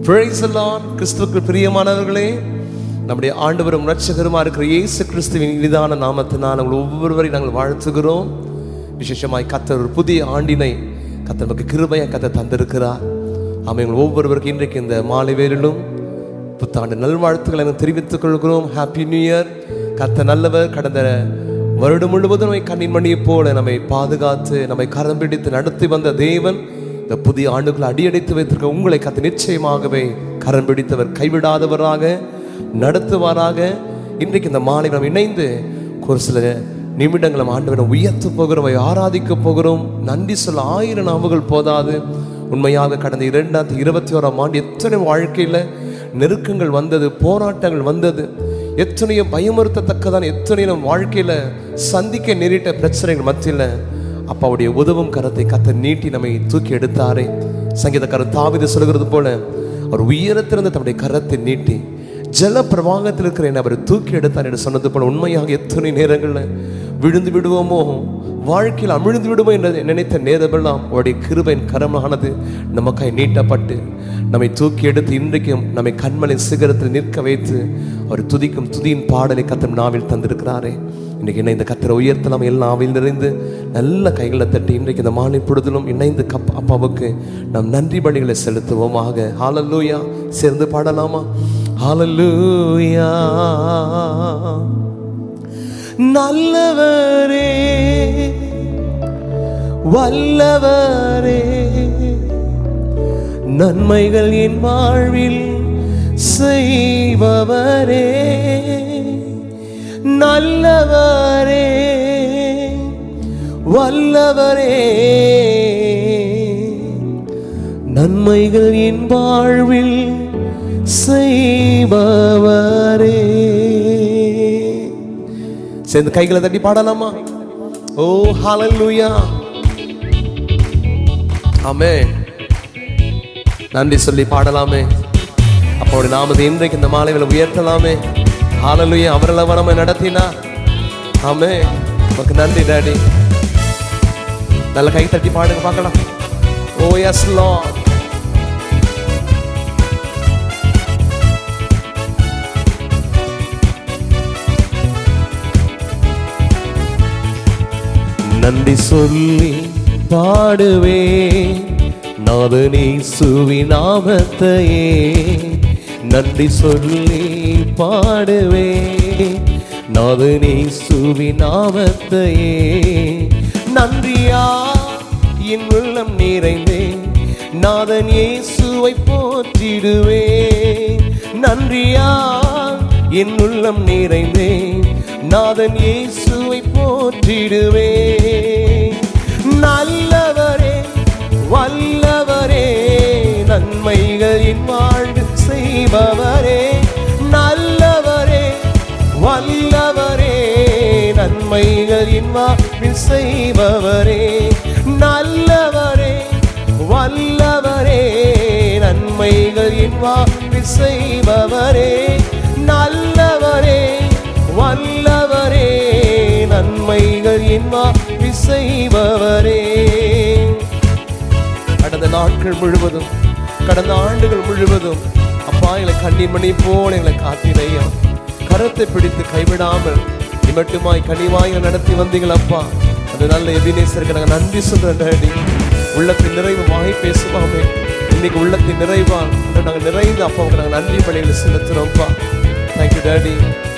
Praise the Lord. கிறிஸ்துவுக்கு பிரியமானவர்களே நம்முடைய ஆண்டவரும் இரட்சகருமா இருக்கிற இயேசு கிறிஸ்துவின் இனிதான நாமத்தினால் உங்கள் ஒவ்வொருவரையும் நாங்கள் வாழ்த்துகிறோம் விசேஷமாய் கத்தர் ஒரு புதிய ஆண்டினை கத்தர் நமக்கு கிருபையை கத்த தந்திருக்கிறார் ஆமாம் எங்கள் ஒவ்வொருவருக்கும் இன்றைக்கு இந்த மாலை வேலிலும் புத்தாண்டு நல்வாழ்த்துக்களை நாங்கள் தெரிவித்துக் கொள்கிறோம் ஹாப்பி நியூ இயர் கத்த நல்லவர் கடந்த வருடம் முழுவதும் நம்மை கண்ணின் மணியைப் போல நம்மை பாதுகாத்து நம்மை கரம் பிடித்து நடத்தி வந்த தேவன் இந்த புதிய ஆண்டுகளை அடியடைத்து வைத்திருக்க உங்களை கத்து நிச்சயமாகவே கரம் பிடித்தவர் கைவிடாதவராக நடத்துவாராக இன்றைக்கு இந்த மாலை நாம் இணைந்து ஒரு சில நிமிடங்கள் நம்ம ஆண்டவரை உயர்த்த போகிறோம் ஆராதிக்க போகிறோம் நன்றி சொல்ல ஆயிரம் நாவுகள் போதாது உண்மையாக கடந்த இரண்டாயிரத்தி இருபத்தி ஓராம் ஆண்டு எத்தனை வாழ்க்கையில் நெருக்கங்கள் வந்தது போராட்டங்கள் வந்தது எத்தனையோ பயமுறுத்தத்தக்கதான எத்தனையோ நம் வாழ்க்கையில சந்திக்க நேரிட்ட பிரச்சனைகள் மத்தியில் அப்பாவுடைய உதவும் கரத்தை கத்த நீட்டி நம்மை தூக்கி எடுத்தாரே சங்கீதக்காரர் தாவித சொல்கிறது போல அவர் உயரத்திலிருந்து தம்முடைய கரத்தை நீட்டி ஜல பிரவாகத்தில் இருக்கிற என்னை அவர் தூக்கி எடுத்தார் என்று சொன்னது போல உண்மையாக எத்தனை நேரங்களில் விழுந்து விடுவோமோ வாழ்க்கையில் அமிழ்ந்து விடுவோம் என்று நினைத்த நேரமெல்லாம் அவருடைய கிருபையின் கரமானது நமக்காய் நீட்டப்பட்டு நம்மை தூக்கி எடுத்து இன்றைக்கும் நம்மை கண்மலை சிகரத்தில் நிற்க வைத்து அவர் துதிக்கும் துதியின் பாடலை கத்தம் நாவில் தந்திருக்கிறாரே இன்றைக்கு இணைந்த கத்தரை உயர்த்தலாம் எல்லாம் ஆவில் நிறைந்து நல்ல கைகளை தட்டி இன்றைக்கு இந்த மாலை பொழுதிலும் இணைந்து கப் அப்பாவுக்கு நாம் நன்றி பணிகளை செலுத்துவோமாக ஹாலல்லூயா சேர்ந்து பாடலாமா ஹாலல்லூயா நல்லவரே வல்லவரே நன்மைகள் என் வாழ்வில் செய்பவரே நல்லவரே வல்லவரே நன்மைகள் என் வாழ்வில் செய்பவரே சேர்ந்து கைகளை தட்டி பாடலாமா ஓ ஹalleluya ஆமென் நன்றி சொல்லி பாடலாமே அப்போடைய நாமது இன்றைக்கு இந்த மாலைகளை உயர்த்தலாமே ஹalleluya அவரெல்லாம் நம்ம நடத்தினா ஆமே உனக்கு நன்றி டாடி நல்ல கை தட்டி பாடுங்க பார்க்கலாம் ஓ எஸ் லார்ட் நன்றி சொல்லி பாடுவே நாதனே சுவி நாமத்தையே நன்றி சொல்லி பாடுவே நாதனே சுவி நாமத்தையே நன்றியா என் உள்ளம் நிறைந்தே நாதன் இயேசுவை போற்றிடுவே நன்றியா என் உள்ளம் நிறைந்தே நாதன் இயேசுவை போற்றிடுவே நல்லவரே வல்லவரே நன்மைகள் என் வாழ்வு செய்பவரே நல்லவரே வல்லவரே நன்மைகள் என் வாழ்வில் செய்பவரே நல்லவரே வல்லவரே நன்மைகள் என் வாழ்வில் செய்பவரே நல்லவரே வல்லவரே நன்மைகள் என் வாழ்வில் செய்பவரே கடந்த நாட்கள் முழுவதும் கடந்த ஆண்டுகள் முழுவதும் அப்பா எங்களை கண்ணீர் மணி போல எங்களை காத்திரையா கரத்தை பிடித்து கைவிடாமல் இமட்டுமாய் கனிவாய் நடத்தி வந்தீங்கள் அப்பா அந்த நல்ல எபினேசருக்கு நாங்கள் நன்றி சொல்றோம் டாடி உள்ளத்தின் நிறைவு வாய் பேசுவாமே இன்னைக்கு உள்ளத்தின் நிறைவா நாங்கள் நிறைந்து அப்பாவுக்கு நாங்கள் நன்றி பணிகளை செலுத்துறோம்ப்பா தேங்க்யூ டாடி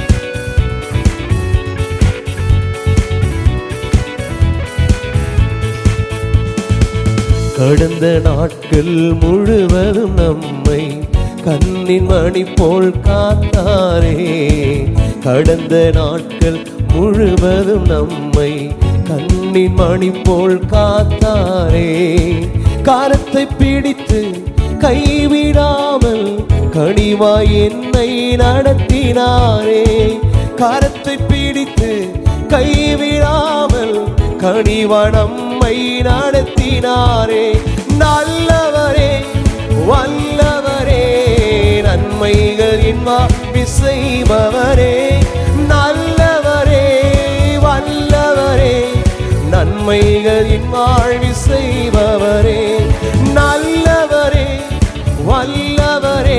கடந்த நாட்கள் முழுவதும் நம்மை கண்ணின் மணி போல் காத்தாரே கடந்த நாட்கள் முழுவதும் நம்மை கண்ணின் மணி போல் காத்தாரே காலத்தை பிடித்து கைவிடாமல் கனிவாய் என்னை நடத்தினாரே காலத்தை பிடித்து கைவிடாமல் கனிவனம்மை நடத்தினாரே நல்லவரே வல்லவரே நன்மைகளின் வாவி செய்பவரே நல்லவரே வல்லவரே நன்மைகளின் வாழ்வி செய்பவரே நல்லவரே வல்லவரே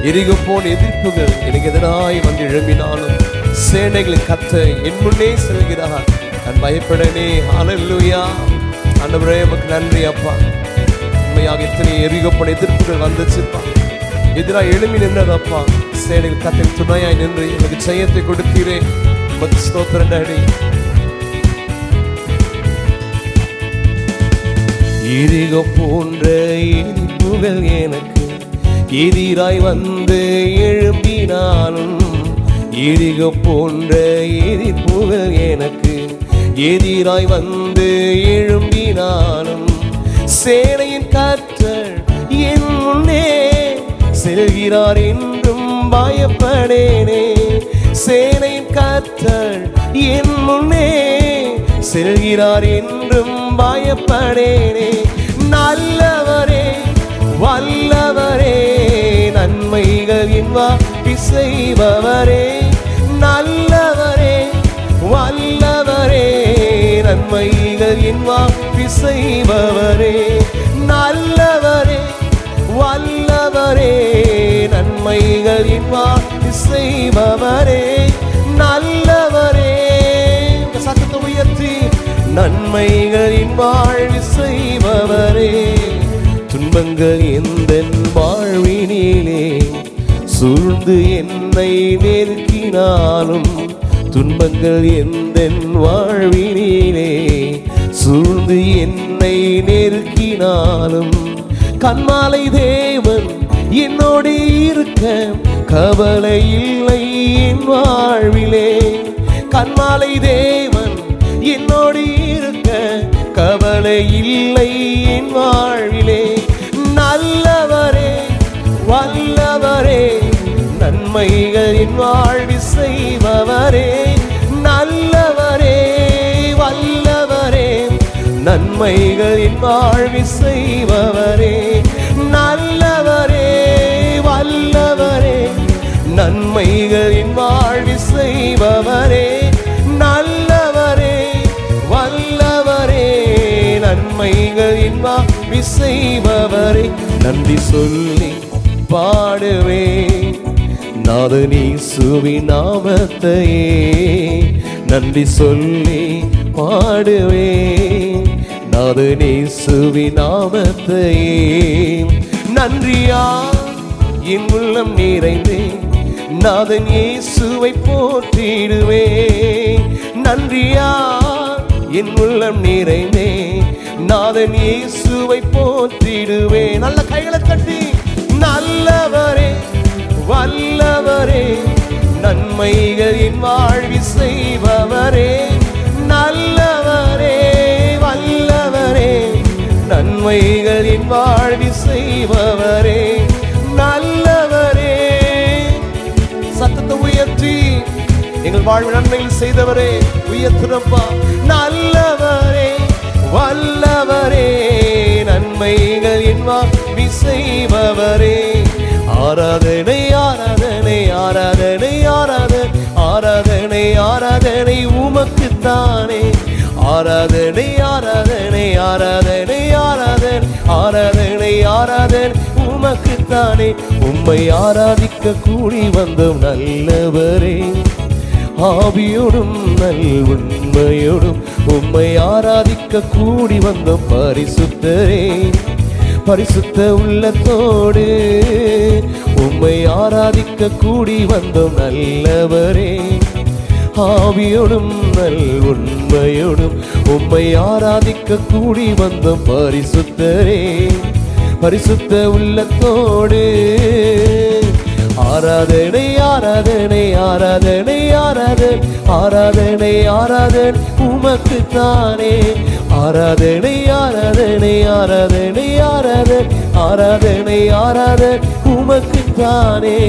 எரிக போன எதிர்ப்புகள் எனக்கு எதிராய் வந்து எழும்பினாலும் சேனைகளின் கத்த என் முன்னே செல்கிறார் நான் பயப்படனே ஹalleluya ஆண்டவரே உமக்கு நன்றி அப்பா உண்மையாக எத்தனை எரிகப்பட எதிர்ப்புகள் வந்துச்சுப்பா எதிராக எழுமி நின்றதப்பா சேனையில் கத்தை துணையாய் நின்று எனக்கு ஜெயத்தை கொடுத்தீரே உமக்கு ஸ்தோத்திரம் டாடி எரிக போன்ற எரிப்புகள் எனக்கு எதிராய் வந்து எழும்பினாலும் எரிக போன்ற எரிப்புகள் எனக்கு எதிராய் வந்து எழும்பினாலும் சேனையின் கற்றல் என் முன்னே செல்கிறார் என்றும் பயப்படேனே சேனையின் கற்றல் என் முன்னே செல்கிறார் என்றும் பயப்படேனே நல்லவரே வல்லவரே நன்மைகளின் வாக்கு செய்பவரே நல்லவரே வல்லவரே நன்மைகளின் வாக்கு செய்பவரே நல்லவரே வல்லவரே நன்மைகளின் வாக்கு செய்பவரே நல்லவரே உங்க சத்தத்தை உயர்த்தி நன்மைகளின் வாழ்வு செய்பவரே துன்பங்கள் எந்த வாழ்வினிலே சூழ்ந்து என்னை நெருக்கினாலும் துன்பங்கள் எந்த வாழ்வினிலே சூழ்ந்து என்னை நெருக்கினாலும் கண்மாலை தேவன் என்னோடு இருக்க கவலை இல்லை என் வாழ்விலே கண்மாலை தேவன் என்னோடு இருக்க கவலை இல்லை என் வாழ்விலே நல்லவரே வல்லவரே நன்மைகளின் வாழ்வி செய்பவரே நல்லவரே வல்லவரே நன்மைகளின் வாழ்வி செய்பவரே நல்லவரே வல்லவரே நன்மைகளின் வாழ்வி செய்பவரே நல்லவரே வல்லவரே நன்மைகளின் வாழ்வி செய்பவரே நன்றி சொல்லி பாடுவே நாதனி சுவி நாமத்தையே நன்றி சொல்லி பாடுவே நாதனி சுவி நாமத்தையே நன்றியா என் உள்ளம் நிறைந்தே நாதன் இயேசுவை போற்றிடுவே நன்றியா என் உள்ளம் நிறைந்தே நாதன் இயேசுவை போற்றிடுவே நல்ல கைகளை தட்டி நல்லவரே வல்லவரே நன்மைகளின் வாழ்வி செய்பவரே நல்லவரே வல்லவரே நன்மைகளின் வாழ்வி செய்பவரே நல்லவரே சத்தத்தை உயர்த்தி எங்கள் வாழ்வு நன்மையில் செய்தவரே உயர்த்தினப்பா நல்லவரே வல்லவரே நன்மைகள் என்பா செய்பவரே ஆராதனை ஆராதனை ஆராதனை ஆராதனை ஆராதனை ஆராதனை உமக்குத்தானே ஆராதனை ஆராதனை ஆராதனை ஆராதனை ஆராதனை ஆராதனை உமக்குத்தானே உம்மை ஆராதிக்க கூடி வந்தோம் நல்லவரே ஆவியோடும் நல் உண்மையோடும் உம்மை ஆராதிக்க கூடி வந்தோம் பரிசுத்தரே பரிசுத்த உள்ளத்தோடு உம்மை ஆராதிக்க கூடி வந்தோம் நல்லவரே ஆவியோடும் நல் உண்மையோடும் உம்மை ஆராதிக்க கூடி வந்தோம் பரிசுத்தரே பரிசுத்த உள்ளத்தோடு ஆராதனை ஆராதனை ஆராதனை ஆராதனை ஆராதனை ஆராதனை உமக்கு தானே ஆராதனை ஆராதனை ஆராதனை ஆராதனை ஆராதனை ஆராதனை உமக்கு தானே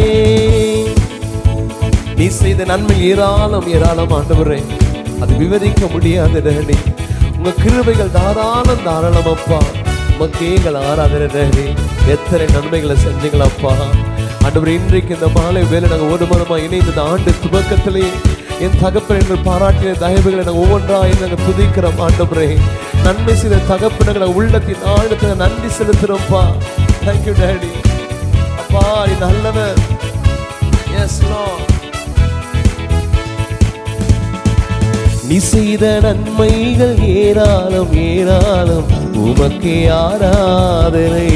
நீ செய்த நன்மை ஏராளம் ஏராளம் ஆண்டவரே அது விவரிக்க முடியாத டேடி உங்க கிருபைகள் தாராளம் தாராளம் அப்பா உமக்கே எங்கள் ஆராதனை டேடி எத்தனை நன்மைகளை செஞ்சீங்களப்பா ஆண்டவர் இன்றைக்கு இந்த மாலை வேலை நாங்கள் ஒரு மனமா இணைந்து இந்த ஆண்டு துவக்கத்திலே என் தகப்பன் எங்கள் பாராட்டின தயவுகளை நாங்கள் ஒவ்வொன்றாக நாங்கள் துதிக்கிறோம் ஆண்டவரே நன்மை செய்த தகப்பனை நாங்கள் உள்ளத்தின் ஆழத்தில் நன்றி செலுத்துறோம்ப்பா தேங்க்யூ டேடி அப்பா நீ நல்லவர் எஸ் லார்ட் நீ செய்த நன்மைகள் ஏராளம் ஏராளம் உமக்கே ஆராதனை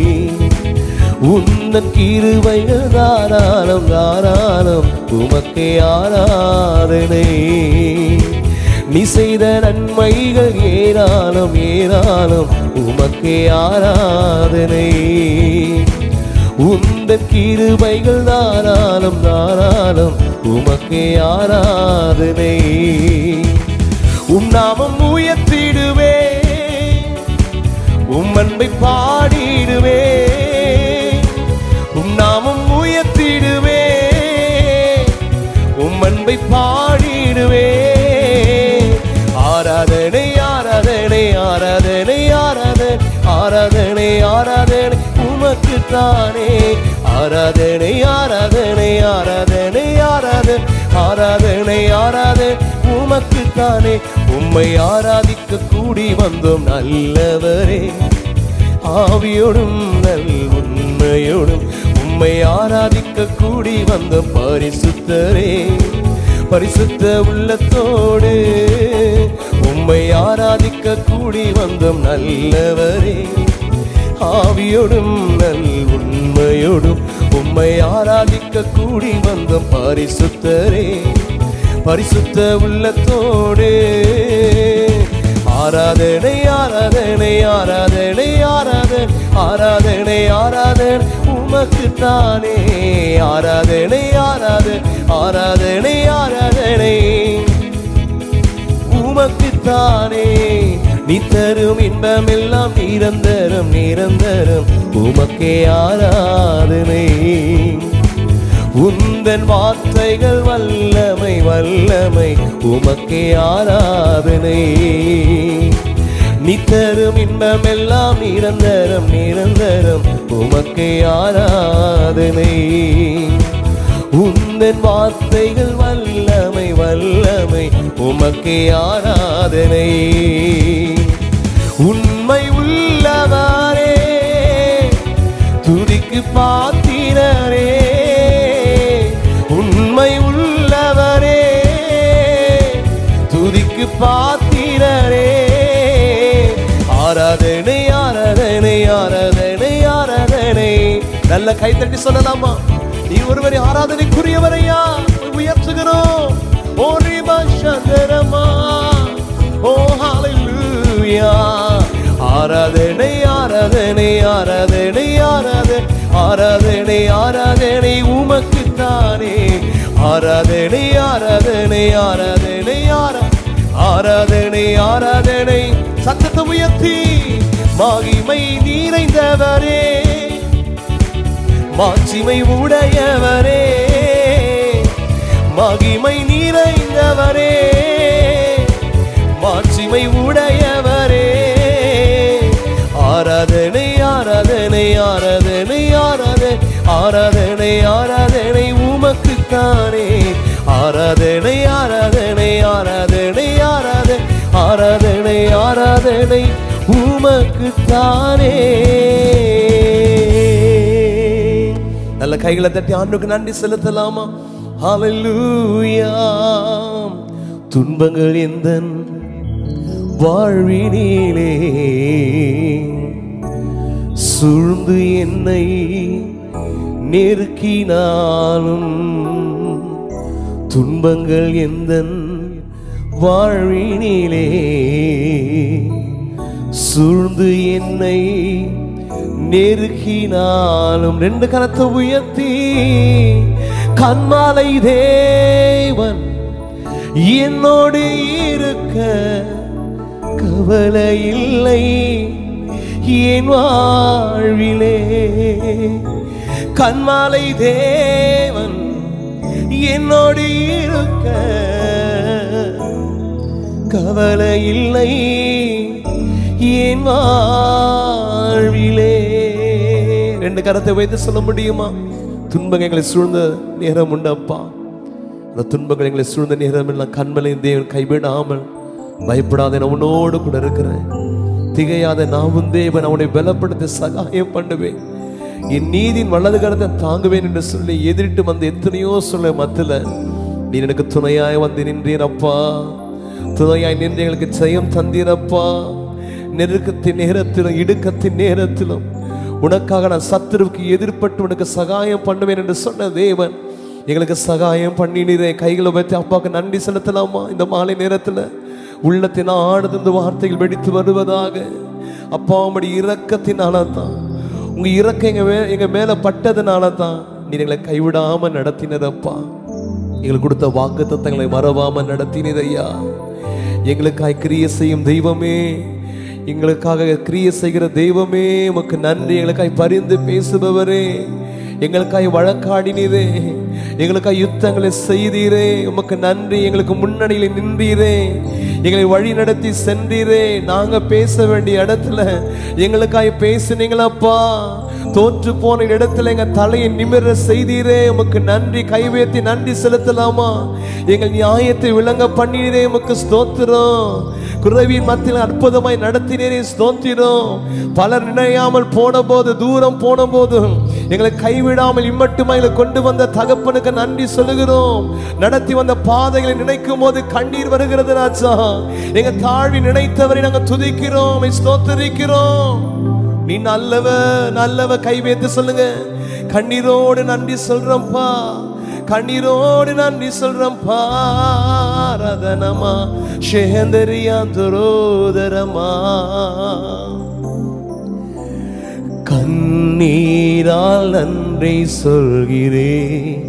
உந்தன் கிருபைகள் தாராளம் தாராளம் உமக்கே ஆராதனை நீ செய்த நன்மைகள் ஏராளம் ஏராளம் உமக்கே ஆராதனை உந்தன் கிருபைகள் தாராளம் தாராளம் உமக்கே ஆராதனை உம் நாமம் உயர்த்திடுவே உம் அன்பை பாடிடுவே உம் நாமம் உயர்த்திடுவே உம் அன்பை பாடிடுவே ஆராதனை ஆராதனை ஆராதனை ஆராதனை ஆராதனை ஆராதனை உமக்கு தானே ஆராதனை ஆராதனை ஆராதனை ஆராதனை ஆராதனை ஆராதனை உமக்கு தானே உம்மை ஆராதிக்க கூடி வந்தோம் நல்லவரே ஆவியோடும் நல் உண்மையோடும் உம்மை ஆராதிக்க கூடி வந்த பரிசுத்தரே பரிசுத்த உள்ளத்தோடு உம்மை ஆராதிக்க கூடி வந்தோம் நல்லவரே ஆவியோடும் நல் உண்மையோடும் உம்மை ஆராதிக்க கூடி வந்தோம் பரிசுத்தரே பரிசுத்த உள்ளத்தோடு ஆராதனை ஆராதனை ஆராதனை ஆராதனை ஆராதனை ஆராதனை உமக்கு தானே ஆராதனை ஆராதனை ஆராதனை ஆராதனை உமக்கு தானே நீ தரும் இன்பம் எல்லாம் நிரந்தரம் நிரந்தரம் உமக்கே ஆராதனை உந்தன் வார்த்தைகள் வல்லமை வல்லமை உமக்கே ஆராதனை நீ தரும் இன்பம் எல்லாம் நிரந்தரம் நிரந்தரம் உமக்கே ஆராதனை உந்தன் வார்த்தைகள் வல்லமை வல்லமை உமக்கே ஆராதனை உண்மை உள்ளவரே துதிக்கு பாத்திரரே உண்மை உள்ளவரே துதிக்கு பாத்திரரே ஆராதனை ஆராதனை ஆராதனை ஆராதனை நல்ல கைத்தட்டி சொல்லலாமா நீ ஒருவரை ஆராதனைக்குரியவரையா உயர்த்துகிறோம் ஓ ரிபா சந்தரமா ஓ ஹalleluya ஆராதனை ஆராதனை ஆராதனை ஆராதனை ஆராதனை ஆராதனை உமக்கு தானே ஆராதனை ஆராதனை ஆராதனை ஆரா ஆராதனை ஆராதனை சத்தத்தை உயர்த்தி மகிமை நிறைந்தவரே மாட்சிமை உடையவரே மகிமை நிறைந்தவரே மாட்சிமை உடையவரே ஆராதனை ஆராதனை ஆராதனை ஆராதனை ஆராதனை ஆராதனை உமக்கு தானே ஆராதனை ஆராதனை ஆராதனை ஆராதனை ஆராதனை ஆராதனை உமக்கு தானே நல்ல கைகளை தட்டி ஆண்டுக்கு நன்றி செலுத்தலாமா ஹalleluya துன்பங்கள் எந்தன் வாழ்வினிலே சூழ்ந்து என்னை நெருக்கினாலும் துன்பங்கள் எந்தன் வாழ்வினிலே சூழ்ந்து என்னை நெருக்கினாலும் ரெண்டு கரத்தை உயர்த்தி கண்மாலை தேவன் என்னோடு இருக்க கவலை இல்லை என் வாழ்விலே கண்மாலை தேவன் என்னோடு இருக்க கவலை இல்லை என் வாழ்விலே ரெண்டு கரத்தை வைத்து சொல்ல முடியுமா துன்பங்கள் எங்களை சூழ்ந்த நேரம் உண்டு அப்பா அந்த துன்பங்கள் எங்களை சூழ்ந்த நேரம் எல்லாம் கண்மலை தேவன் கைவிடாமல் பயப்படாத நான் உன்னோடு கூட இருக்கிறேன் திகையாத நாவும் தேவன் அவனை பலப்படுத்தி சகாயம் பண்ணுவேன் என் நீதியின் வலது கரத்தை தாங்குவேன் என்று சொல்லி எதிரிட்டு வந்த எத்தனையோ சொல்ல மத்தில நீ எனக்கு துணையாய் வந்து நின்றீர் அப்பா துணையாய் நின்று எங்களுக்கு ஜெயம் தந்தீரப்பா நெருக்கத்தின் நேரத்திலும் இடுக்கத்தின் நேரத்திலும் உனக்காக நான் சத்துருவுக்கு எதிர்ப்பட்டு உனக்கு சகாயம் பண்ணுவேன் என்று சொன்ன தேவன் எங்களுக்கு சகாயம் பண்ணினீரே கைகளை வைத்து அப்பாவுக்கு நன்றி செலுத்தலாமா இந்த மாலை நேரத்தில் உள்ளத்தின் ஆனது இந்த வார்த்தைகள் வெடித்து வருவதாக அப்பா உம்முடைய இரக்கத்தினால தான் உங்க இறக்கம் எங்க மே எங்க மேல பட்டதுனால தான் நீ எங்களை கைவிடாம நடத்தினதப்பா எங்களுக்கு கொடுத்த வாக்கு தத்தங்களை மறவாம நடத்தினது ஐயா எங்களுக்காய் கிரிய செய்யும் தெய்வமே எங்களுக்காக கிரிய செய்கிற தெய்வமே உமக்கு நன்றி எங்களுக்காய் பரிந்து பேசுபவரே எங்களுக்காய் வழக்காடினீரே எங்களுக்காய் யுத்தங்களை செய்தீரே உமக்கு நன்றி எங்களுக்கு முன்னணியில் நின்றீரே எங்களை வழி நடத்தி சென்றீரே நாங்க பேச வேண்டிய இடத்துல எங்களுக்காய் பேசுனீங்களப்பா தோற்று போன இடத்துல எங்க தலையை நிமிர செய்தீரே உமக்கு நன்றி கைவேத்தி நன்றி செலுத்தலாமா எங்கள் நியாயத்தை விளங்க பண்ணினீரே உமக்கு ஸ்தோத்திரம் குறவியின் மத்தியில் அற்புதமாய் நடத்தினீரே ஸ்தோத்திரம் பலர் நினையாமல் போன போது தூரம் போன போதும் எங்களை கைவிடாமல் இம்மட்டுமா எங்களை கொண்டு வந்த தகப்பனுக்கு நன்றி சொல்லுகிறோம் நடத்தி வந்த பாதைகளை நினைக்கும் போது கண்ணீர் வருகிறது ராஜா எங்க தாழ்வி நினைத்தவரை நாங்க துதிக்கிறோம் ஸ்தோத்தரிக்கிறோம் நீ நல்லவ நல்லவ கை வைத்து சொல்லுங்க கண்ணீரோடு நன்றி சொல்றோம்ப்பா கண்ணீரோடு நன்றி சொல்றோம்ப்பா ரதனமா சேந்தரியா துரோதரமா கண்ணீரால் நன்றி சொல்கிறேன்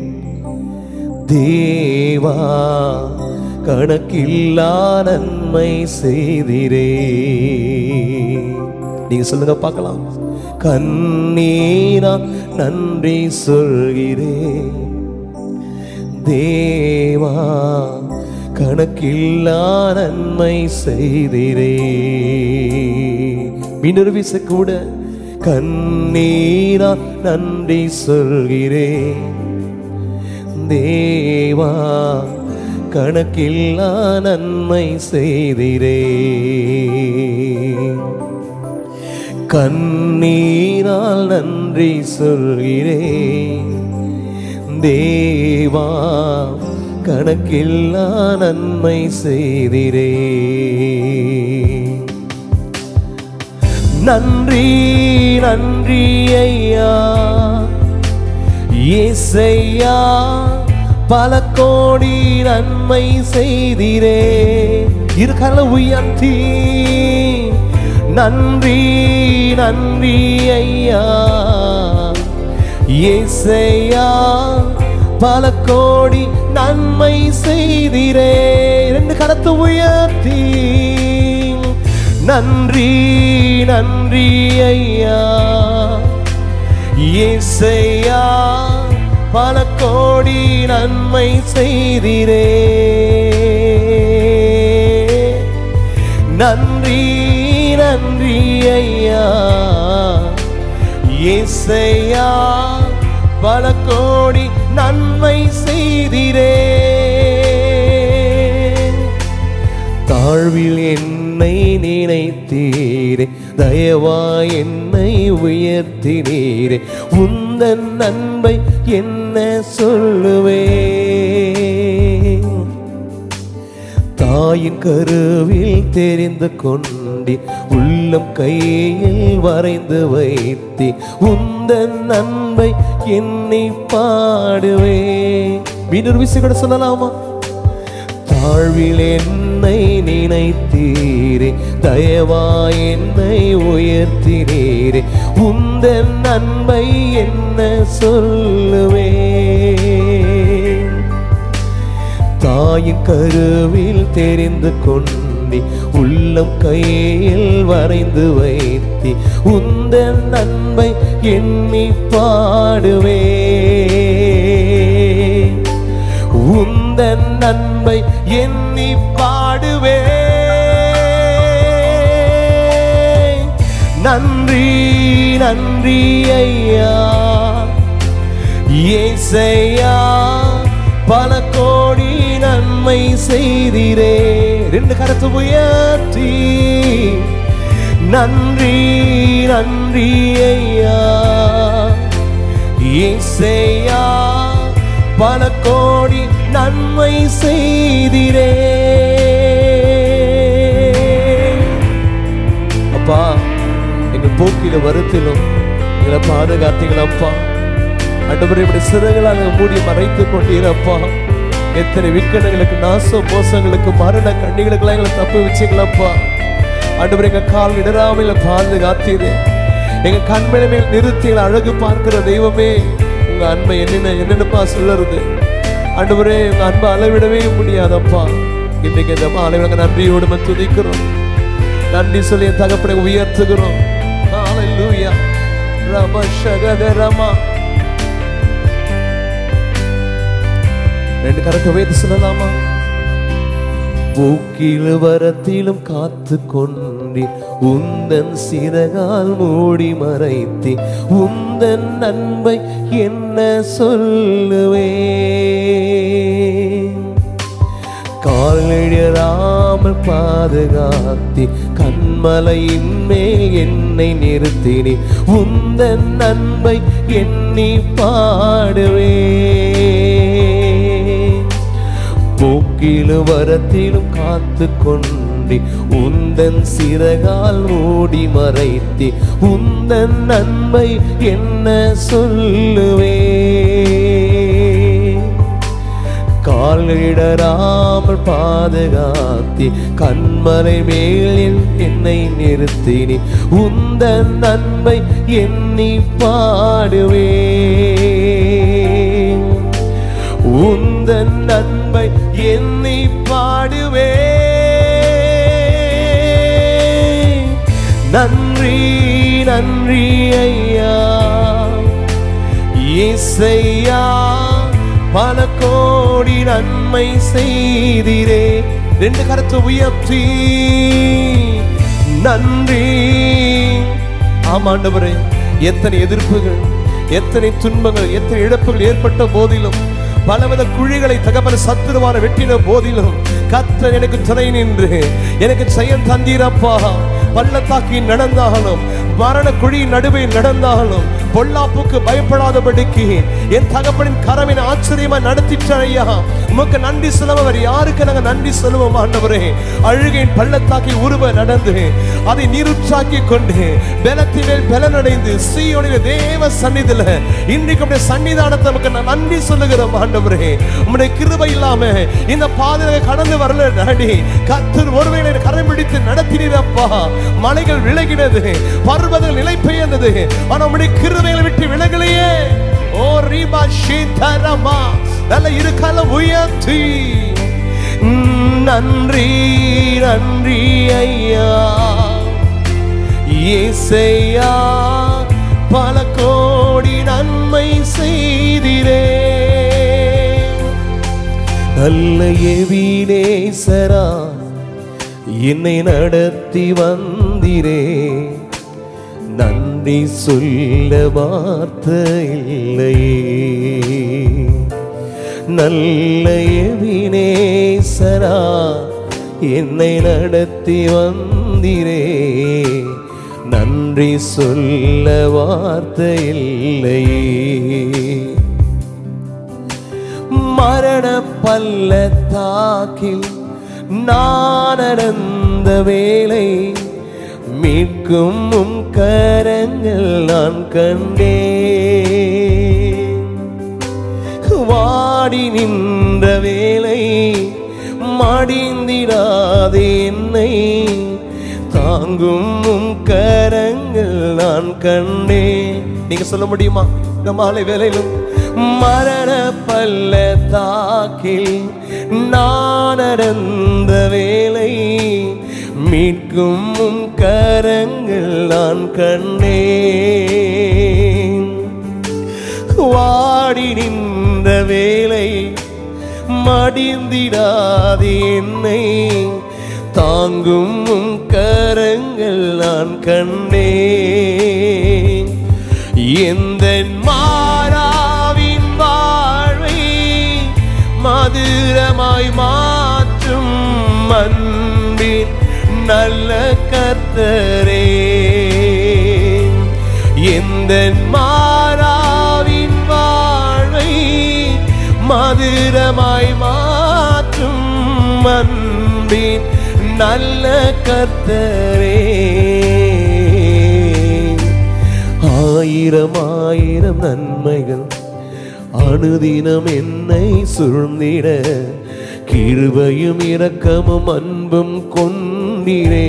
தேவா கணக்கில்லா நன்மை செய்திரே நீங்க சொல்லுங்க பார்க்கலாம் கண்ணீரா நன்றி சொல்கிறேன் தேவா கணக்கில்லா நன்மை செய்திரே மீனொரு வீச கூட கண்ணீரா நன்றி சொல்கிறேன் தேவா கணக்கில்லா நன்மை செய்திரே கண்ணீரால் நன்றி சொல்கிறேன் தேவா கணக்கில்லா நன்மை செய்திரே நன்றி நன்றி ஐயா ஏசையா பல கோடி நன்மை செய்திரே இருக்கல உயர்த்தி நன்றி நன்றி ஐயா ஏசையா பல கோடி நன்மை செய்திரே ரெண்டு கரத்து உயர்த்தி நன்றி நன்றி ஐயா ஏசையா பல கோடி நன்மை செய்திரே நன்றி நன்றி ஐயா ஏசையா பல கோடி நன்மை செய்திரே தாழ்வில் என்னை நினைத்தீரே தயவா என்னை உயர்த்தினீரே உந்தன் நன்மை என்ன சொல்லுவே தாயின் கருவில் தெரிந்து கொண்டி உள்ளம் கையில் வரைந்து வைத்தி உந்தன் நன்மை என்னை பாடுவே மீனொரு விஷயம் கூட சொல்லலாமா தாழ்வில் என்னை நினைத்தீரே தயவா என்னை உயர்த்தினீரே உந்தன் நன்மை என்ன சொல்லுவே தாயின் கருவில் தெரிந்து கொண்டி உள்ளம் கையில் வரைந்து வைத்தி உந்தன் நன்மை எண்ணி பாடுவே உந்தன் நன்மை எண்ணி பாடுவே நன்றி நன்றி ஐயா ஏசையா பல கோடி நன்மை செய்திரே ரெண்டு கரத்து உயர்த்தி நன்றி நன்றி ஐயா இசையா பல கோடி நன்மை செய்திரே அப்பா எங்க போக்கில வருத்திலும் எங்களை பாதுகாத்தீங்களப்பா அண்டவரை இப்படி சிறகுகளாக மூடி மறைத்து கொண்டீரப்பா எத்தனை விக்கனங்களுக்கு நாச மோசங்களுக்கு மரண கண்ணிகளுக்கெல்லாம் எங்களை தப்பு வச்சீங்களப்பா ஆண்டவர் எங்க கால் இடராமையில பாதுகாத்தீரு எங்க கண்மணி மேல் நிறுத்தி எங்களை அழகு பார்க்கிற தெய்வமே உங்க அன்பை என்னென்ன என்னென்னப்பா சொல்லுறது ஆண்டவரே உங்க அன்பை அளவிடவே முடியாதப்பா இன்றைக்கு இந்த மாலை நாங்கள் நன்றியோடு உம்மை துதிக்கிறோம் நன்றி சொல்லி என் தகப்பனை உயர்த்துகிறோம் ஹalleluya ரம ஷகத ரமா ரெண்டு கரத்தை வைத்து சொல்லலாமா போக்கில் வரத்திலும் காத்து கொண்டே உந்தன் சிறகால் மூடி மறைத்தே உந்தன் அன்பை என்ன சொல்லுவேன் காலிடராமல் பாதுகாத்தி கண்மலையின் மேல் என்னை நிறுத்தினி உந்தன் அன்பை எண்ணி பாடுவேன் போக்கிலும் வரத்திலும் காத்து கொண்டே உந்தன் சிறகால் மூடி மறைத்தே உந்தன் நன்மை என்ன சொல்லுவேன் காலிடராமல் பாதுகாத்தி கண்மலை மேலில் என்னை நிறுத்தினி உந்தன் நன்மை எண்ணி பாடுவேன் உந்தன் நன்மை எண்ணி பாடுவே நன்றி நன்றி ஐயா இசையா பல கோடி நன்மை செய்திரே ரெண்டு கருத்து உயர்த்தி நன்றி ஆமாண்டவரே எத்தனை எதிர்ப்புகள் எத்தனை துன்பங்கள் எத்தனை இழப்புகள் ஏற்பட்ட போதிலும் பலவித குழிகளை தகப்பன சத்துருவான வெட்டின போதிலும் கத்தர் எனக்கு துணை நின்று எனக்கு செயல் தந்தீரப்பா பள்ளத்தாக்கி நடந்தாலும் மரண குழி நடுவே நடந்தாலும் பொல்லாப்புக்கு பயப்படாதபடிக்கு என் தகப்பனின் கரவின் ஆச்சரியமா நடத்திட்ட ஐயா உமக்கு நன்றி சொல்லுவர் யாருக்கு நாங்க நன்றி சொல்லுவோம் ஆண்டவரே அழுகையின் பள்ளத்தாக்கி உருவ நடந்து அதை நீருற்றாக்கி கொண்டு பலத்தின் மேல் பலனடைந்து சீயோனில தேவ சந்நிதியில இன்றைக்கு உடைய சன்னிதானத்தை நமக்கு நான் நன்றி சொல்லுகிறோம் ஆண்டவரே உம்முடைய கிருபை இல்லாம இந்த பாதையை கடந்து வரல டாடி கத்தர் ஒருவேளை கரம் பிடித்து நடத்தினீரப்பா மலைகள் விலகினது பர்வதங்கள் நிலை பெயர்ந்தது ஆனா உம்முடைய கிருபைகளை விட்டு விலகலையே ஓ ரீபா ஷீதரமா நல்ல இரு காலம் உயர்த்தி உம், நன்றி நன்றி ஐயா இசையா பல கோடி நன்மை செய்திரே நல்ல எவினேசரா என்னை நடத்தி வந்திரே நன்றி சொல்ல வார்த்தை இல்லையே நல்ல எவினேசரா என்னை நடத்தி வந்திரே நன்றி சொல்ல வார்த்தை இல்லையே மரண பள்ளத்தாக்கில் நான் நடந்த வேலை மீட்கும் உம் கரங்கள் நான் கண்டேன் வாடி நின்ற வேலை மடிந்திடாதே என்னை தாங்கும் உம் கரங்கள் நான் கண்டேன் நீங்க சொல்ல முடியுமா இந்த மாலை வேலையிலும் மரண பள்ளத்தாக்கில் நான் நடந்த வேலை மீட்கும் உம் கரங்கள் நான் கண்டேன் வாடி நின்ற வேலை மடிந்திடாது என்னை தாங்கும் உம் கரங்கள் நான் கண்டேன் எந்த மாறாவின் வாழ்வை மதுரமாய் மாற்றும் அன்பின் நல்ல கர்த்தரே எந்த மாறாவின் நலமாய் மாற்றும் அன்பின் நல்ல கர்த்தரே ஆயிரம் ஆயிரம் நன்மைகள் அனுதினம் என்னை சுழ்ந்திட கிருபையும் இரக்கமும் அன்பும் கொண்டிரே